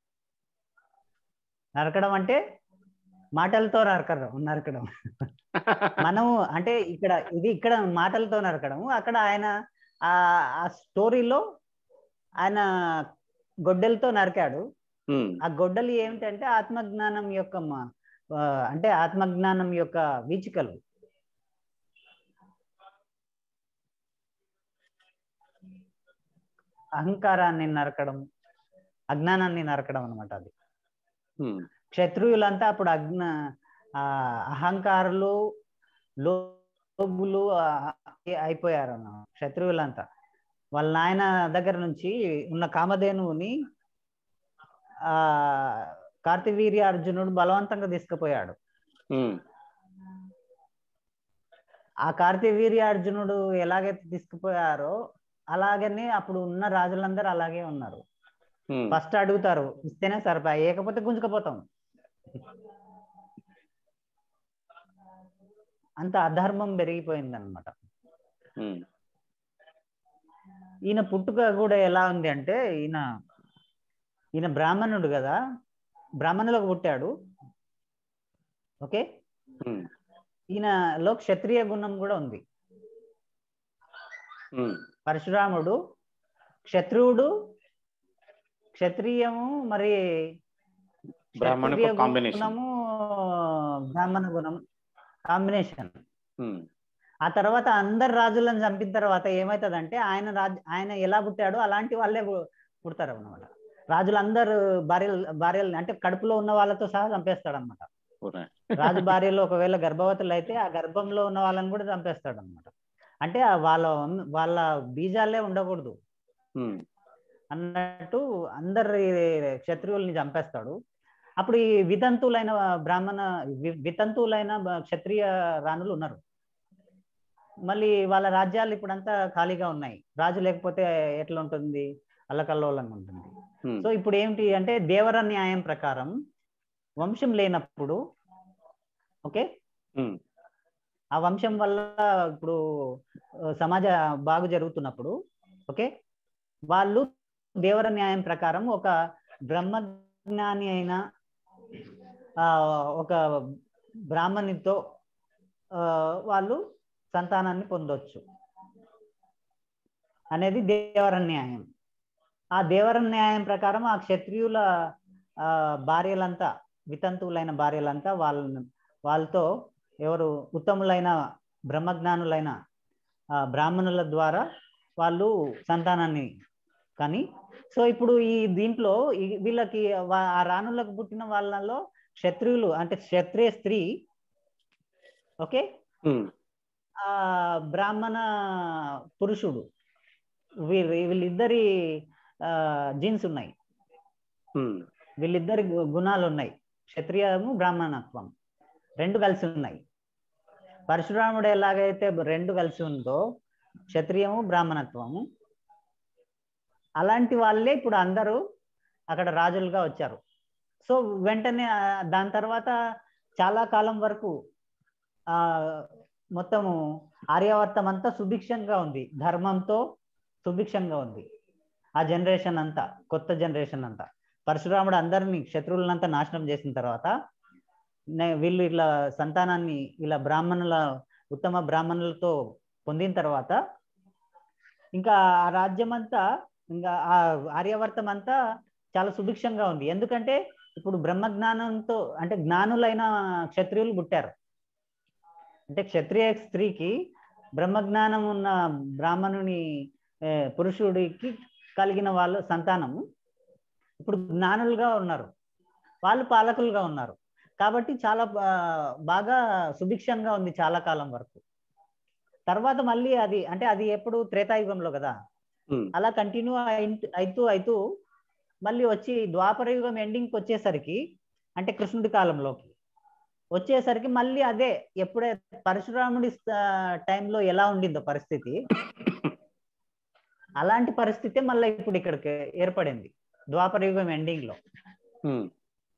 నరకడం నరకడం అంటే మాటలతో నరకడం నరకడం మనము అంటే ఇక్కడ ఇది ఇక్కడ మాటలతో నరకడం అక్కడ ఆయన ఆ ఆ స్టోరీలో ఆయన గొడ్డలతో నరికాడు ఉమ్, ఆ గొడ్డలి ఏమిటంటే ఆత్మజ్ఞానం యొక్క మ- ఆ, అంటే ఆత్మజ్ఞానం యొక్క వీచికలు అహంకారాన్ని నరకడం అజ్ఞానాన్ని నరకడం అనమాట అది ఉమ్, క్షత్రియులంతా అప్పుడు అజ్ఞ ఆ, అహంకారులు లోబులు ఆ, అయిపోయారు అన్నమాట క్షత్రియులంతా వాళ్ళ నాయన దగ్గర నుంచి ఉన్న కామధేనువుని ఆ కార్తివీర్య అర్జునుడు బలవంతంగా తీసుకుపోయాడు ఉమ్, ఆ కార్తివీర్య అర్జునుడు ఎలాగైతే తీసుకుపోయారో అలాగనే అప్పుడు ఉన్న రాజులందరూ అలాగే ఉన్నారు ఉమ్, ఫస్ట్ అడుగుతారు ఇస్తేనే సరిపోయి ఏకపోతే గుంజుకపోతాం అంత అధర్మం పెరిగిపోయింది అనమాట ఉమ్, ఈయన పుట్టుక కూడా ఎలా ఉంది అంటే ఈయన ఈయన బ్రాహ్మణుడు కదా బ్రాహ్మణులకు పుట్టాడు ఓకే ఉమ్, ఈయనలో క్షత్రియ గుణం కూడా ఉంది ఉమ్, పరశురాముడు క్షత్రువుడు క్షత్రియము మరి బ్రాహ్మణుకు క్షత్రియ combination. గుణము బ్రాహ్మణ గుణం కాంబినేషన్ ఉమ్, ఆ తర్వాత అందరు రాజులను చంపిన తర్వాత ఏమవుతుందంటే ఆయన రాజ్ ఆయన ఎలా పుట్టాడో అలాంటి వాళ్ళే పు- పుడతారు అనమాట రాజులందరూ భార్యలు భార్యలు అంటే కడుపులో ఉన్న వాళ్ళతో సహా చంపేస్తాడు అనమాట పూర్ణ. రాజు భార్యలు ఒకవేళ గర్భవతులు అయితే ఆ గర్భంలో ఉన్న వాళ్ళని కూడా చంపేస్తాడు అనమాట అంటే ఆ వాళ్ళ వం- వాళ్ళ బీజాలే ఉండకూడదు ఉమ్, అన్నట్టు అందరి క్షత్రియుల్ని చంపేస్తాడు అప్పుడు ఈ వితంతువులైన బ్రాహ్మణ వి- వితంతువులైన బ- క్షత్రియ రాణులు ఉన్నారు మళ్ళీ వాళ్ళ రాజ్యాలు ఇప్పుడంతా ఖాళీగా ఉన్నాయి రాజు లేకపోతే ఎట్లా ఉంటుంది అల్లకల్లోలంగా ఉంటుంది ఉమ్, సో ఇప్పుడు ఏంటి అంటే దేవర న్యాయం ప్రకారం వంశం లేనప్పుడు ఓకే ఉమ్, ఆ వంశం వల్ల ఇప్పుడు ఆ, సమాజ బాగు జరుగుతున్నప్పుడు ఓకే వాళ్ళు దేవర న్యాయం ప్రకారం ఒక బ్రహ్మజ్ఞాని అయిన ఆ, ఒక బ్రాహ్మణితో ఆ, వాళ్ళు సంతానాన్ని పొందొచ్చు అనేది దేవర న్యాయం ఆ దేవర న్యాయం ప్రకారం ఆ క్షత్రియుల ఆ, భార్యలంతా వితంతువులైన భార్యలంతా వాళ్ళని వాళ్ళతో ఎవరు ఉత్తములైన బ్రహ్మజ్ఞానులైన ఆ, బ్రాహ్మణుల ద్వారా వాళ్ళు సంతానాన్ని కానీ సో ఇప్పుడు ఈ దీంట్లో ఈ- వీళ్ళకి వా- ఆ రాణులకు పుట్టిన వాళ్ళలో క్షత్రియులు అంటే క్షత్రియ స్త్రీ ఓకే ఉమ్, ఆ బ్రాహ్మణ పురుషుడు వీళ్ళు వీళ్ళిద్దరి జీన్స్ ఉన్నాయి ఉమ్, వీళ్ళిద్దరి గు- గుణాలు ఉన్నాయి క్షత్రియము బ్రాహ్మణత్వం రెండు కలిసి ఉన్నాయి పరశురాముడు ఎలాగైతే రెండు కలిసి ఉందో క్షత్రియము బ్రాహ్మణత్వము అలాంటి వాళ్ళే ఇప్పుడు అందరూ అక్కడ రాజులుగా వచ్చారు సో వెంటనే ఆ, దాని తర్వాత చాలా కాలం వరకు ఆ మొత్తము ఆర్యావర్తం అంతా సుభిక్షంగా ఉంది ధర్మంతో సుభిక్షంగా ఉంది ఆ జనరేషన్ అంతా కొత్త జనరేషన్ అంతా పరశురాముడు అందరినీ శత్రువులనంతా నాశనం చేసిన తర్వాత నే- వీళ్ళు ఇట్లా సంతానాన్ని ఇలా బ్రాహ్మణుల ఉత్తమ బ్రాహ్మణులతో పొందిన తర్వాత ఇంకా ఆ రాజ్యం అంతా ఇంకా ఆ ఆర్యవర్తం అంతా చాలా సుభిక్షంగా ఉంది ఎందుకంటే ఇప్పుడు బ్రహ్మజ్ఞానంతో అంటే జ్ఞానులైన క్షత్రియులు పుట్టారు అంటే క్షత్రియ స్త్రీకి బ్రహ్మజ్ఞానం ఉన్న బ్రాహ్మణుని ఏ, పురుషుడికి కలిగిన వాళ్ళ సంతానము ఇప్పుడు జ్ఞానులుగా ఉన్నారు వాళ్ళు పాలకులుగా ఉన్నారు కాబట్టి చాలా బా- బాగా సుభిక్షంగా ఉంది చాలా కాలం వరకు తర్వాత మళ్ళీ అది అంటే అది ఎప్పుడు త్రేతాయుగంలో కదా ఉమ్, అలా కంటిన్యూ అవుతూ అవుతూ మళ్ళీ వచ్చి ద్వాపర యుగం ఎండింగ్కి వచ్చేసరికి అంటే కృష్ణుడి కాలంలోకి వచ్చేసరికి మళ్ళీ అదే ఎప్పుడే పరశురాముడి టైంలో ఎలా ఉండిందో పరిస్థితి అలాంటి పరిస్థితి మళ్ళీ ఇప్పుడు ఇక్కడికి ఏర్పడింది ద్వాపర యుగం ఎండింగ్ లో ఉమ్,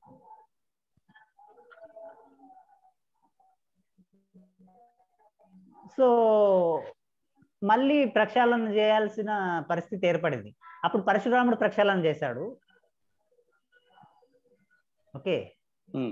సో మళ్ళీ ప్రక్షాళన చేయాల్సిన పరిస్థితి ఏర్పడింది అప్పుడు పరశురాముడు ప్రక్షాళన చేశాడు ఓకే ఉమ్,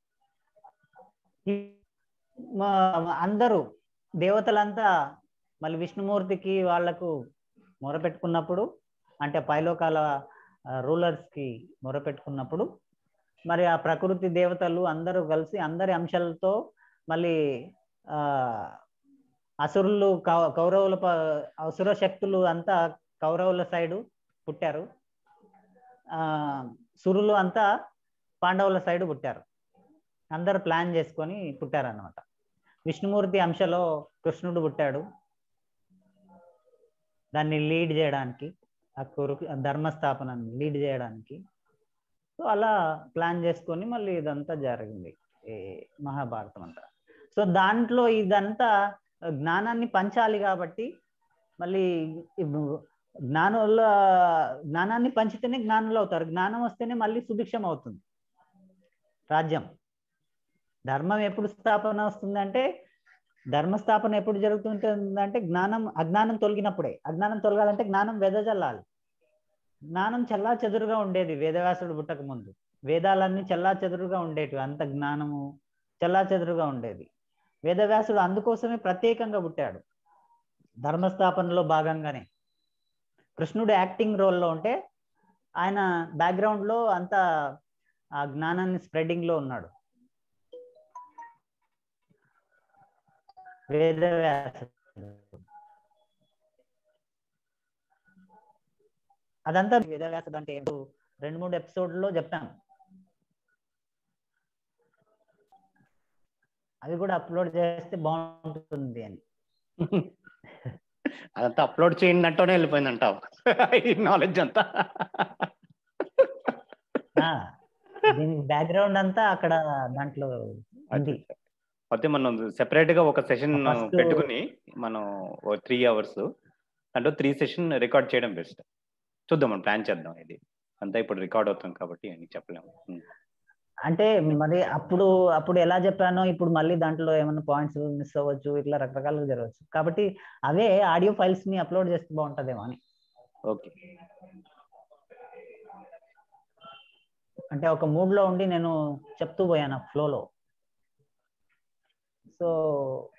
ఈ మా- అందరూ దేవతలంతా మళ్ళీ విష్ణుమూర్తికి వాళ్లకు మొరపెట్టుకున్నప్పుడు అంటే పైలోకాల రూలర్స్ కి మొరపెట్టుకున్నప్పుడు మరి ఆ ప్రకృతి దేవతలు అందరూ కలిసి అందరి అంశాలతో మళ్ళీ ఆ అసురులు కౌ- కౌరవుల ప- అసుర శక్తులు అంతా కౌరవుల సైడు పుట్టారు ఆ సురులు అంతా పాండవుల సైడు పుట్టారు అందరు ప్లాన్ చేసుకొని పుట్టారన్నమాట విష్ణుమూర్తి అంశలో కృష్ణుడు పుట్టాడు దాన్ని లీడ్ చేయడానికి ఆ కురు ధర్మస్థాపనని లీడ్ చేయడానికి సో అలా ప్లాన్ చేసుకొని మళ్ళీ ఇదంతా జరిగింది ఈ మహాభారతం అంతా సో దాంట్లో ఇదంతా జ్ఞానాన్ని పంచాలి కాబట్టి మళ్ళీ ఇవ్- జ్ఞానుల జ్ఞానాన్ని పంచితేనే జ్ఞానులు అవుతారు జ్ఞానం వస్తేనే మళ్ళీ సుభిక్షం అవుతుంది రాజ్యం ధర్మం ఎప్పుడు స్థాపన వస్తుందంటే ధర్మ స్థాపన ఎప్పుడు జరుగుతుంటుందంటే జ్ఞానం అజ్ఞానం తొలగినప్పుడే అజ్ఞానం తొలగాలంటే జ్ఞానం వెదజల్లాలి జ్ఞానం చల్లా చెదురుగా ఉండేది వేదవ్యాసుడు పుట్టక ముందు వేదాలన్నీ చల్లా చెదురుగా ఉండేటివి అంత జ్ఞానము చల్లా చెదురుగా ఉండేది వేదవ్యాసుడు అందుకోసమే ప్రత్యేకంగా పుట్టాడు ధర్మస్థాపనలో భాగంగానే కృష్ణుడు యాక్టింగ్ రోల్లో ఉంటే ఆయన బ్యాక్గ్రౌండ్ లో అంత ఆ జ్ఞానాన్ని స్ప్రెడింగ్ లో ఉన్నాడు వేదవ్యాసుడు అదంతా వేదవ్యాసుడు అంటే ఏంటో రెండు మూడు ఎపిసోడ్ లో చెప్పాం అవి కూడా అప్లోడ్ చేస్తే బాగుంటుంది అని అదంతా అప్లోడ్ చేయండి అంటూనే వెళ్ళిపోయింది అంటావు ఈ నాలెడ్జ్ అంతా ఆ, దీని బ్యాక్గ్రౌండ్ అంతా అక్కడ దాంట్లో ఉంది అయితే మనం సెపరేట్ గా ఒక సెషన్ First- పెట్టుకుని మనం త్రీ అవర్స్ అంటే త్రీ సెషన్ రికార్డ్ చేయడం బెస్ట్ చూద్దాం మనం ప్లాన్ చేద్దాం ఇది అంతా ఇప్పుడు రికార్డ్ అవుతాం కాబట్టి అని చెప్పలేము ఉం. అంటే మరి అప్పుడు అప్పుడు ఎలా చెప్పానో ఇప్పుడు మళ్ళీ దాంట్లో ఏమైనా పాయింట్స్ మిస్ అవ్వచ్చు ఇట్లా రకరకాలుగా జరగవచ్చు కాబట్టి అవే ఆడియో ఫైల్స్ ని అప్లోడ్ చేస్తే బాగుంటదేమో అని ఓకే అంటే ఒక మూడ్ లో ఉండి నేను చెప్తూ పోయాను ఫ్లోలో సో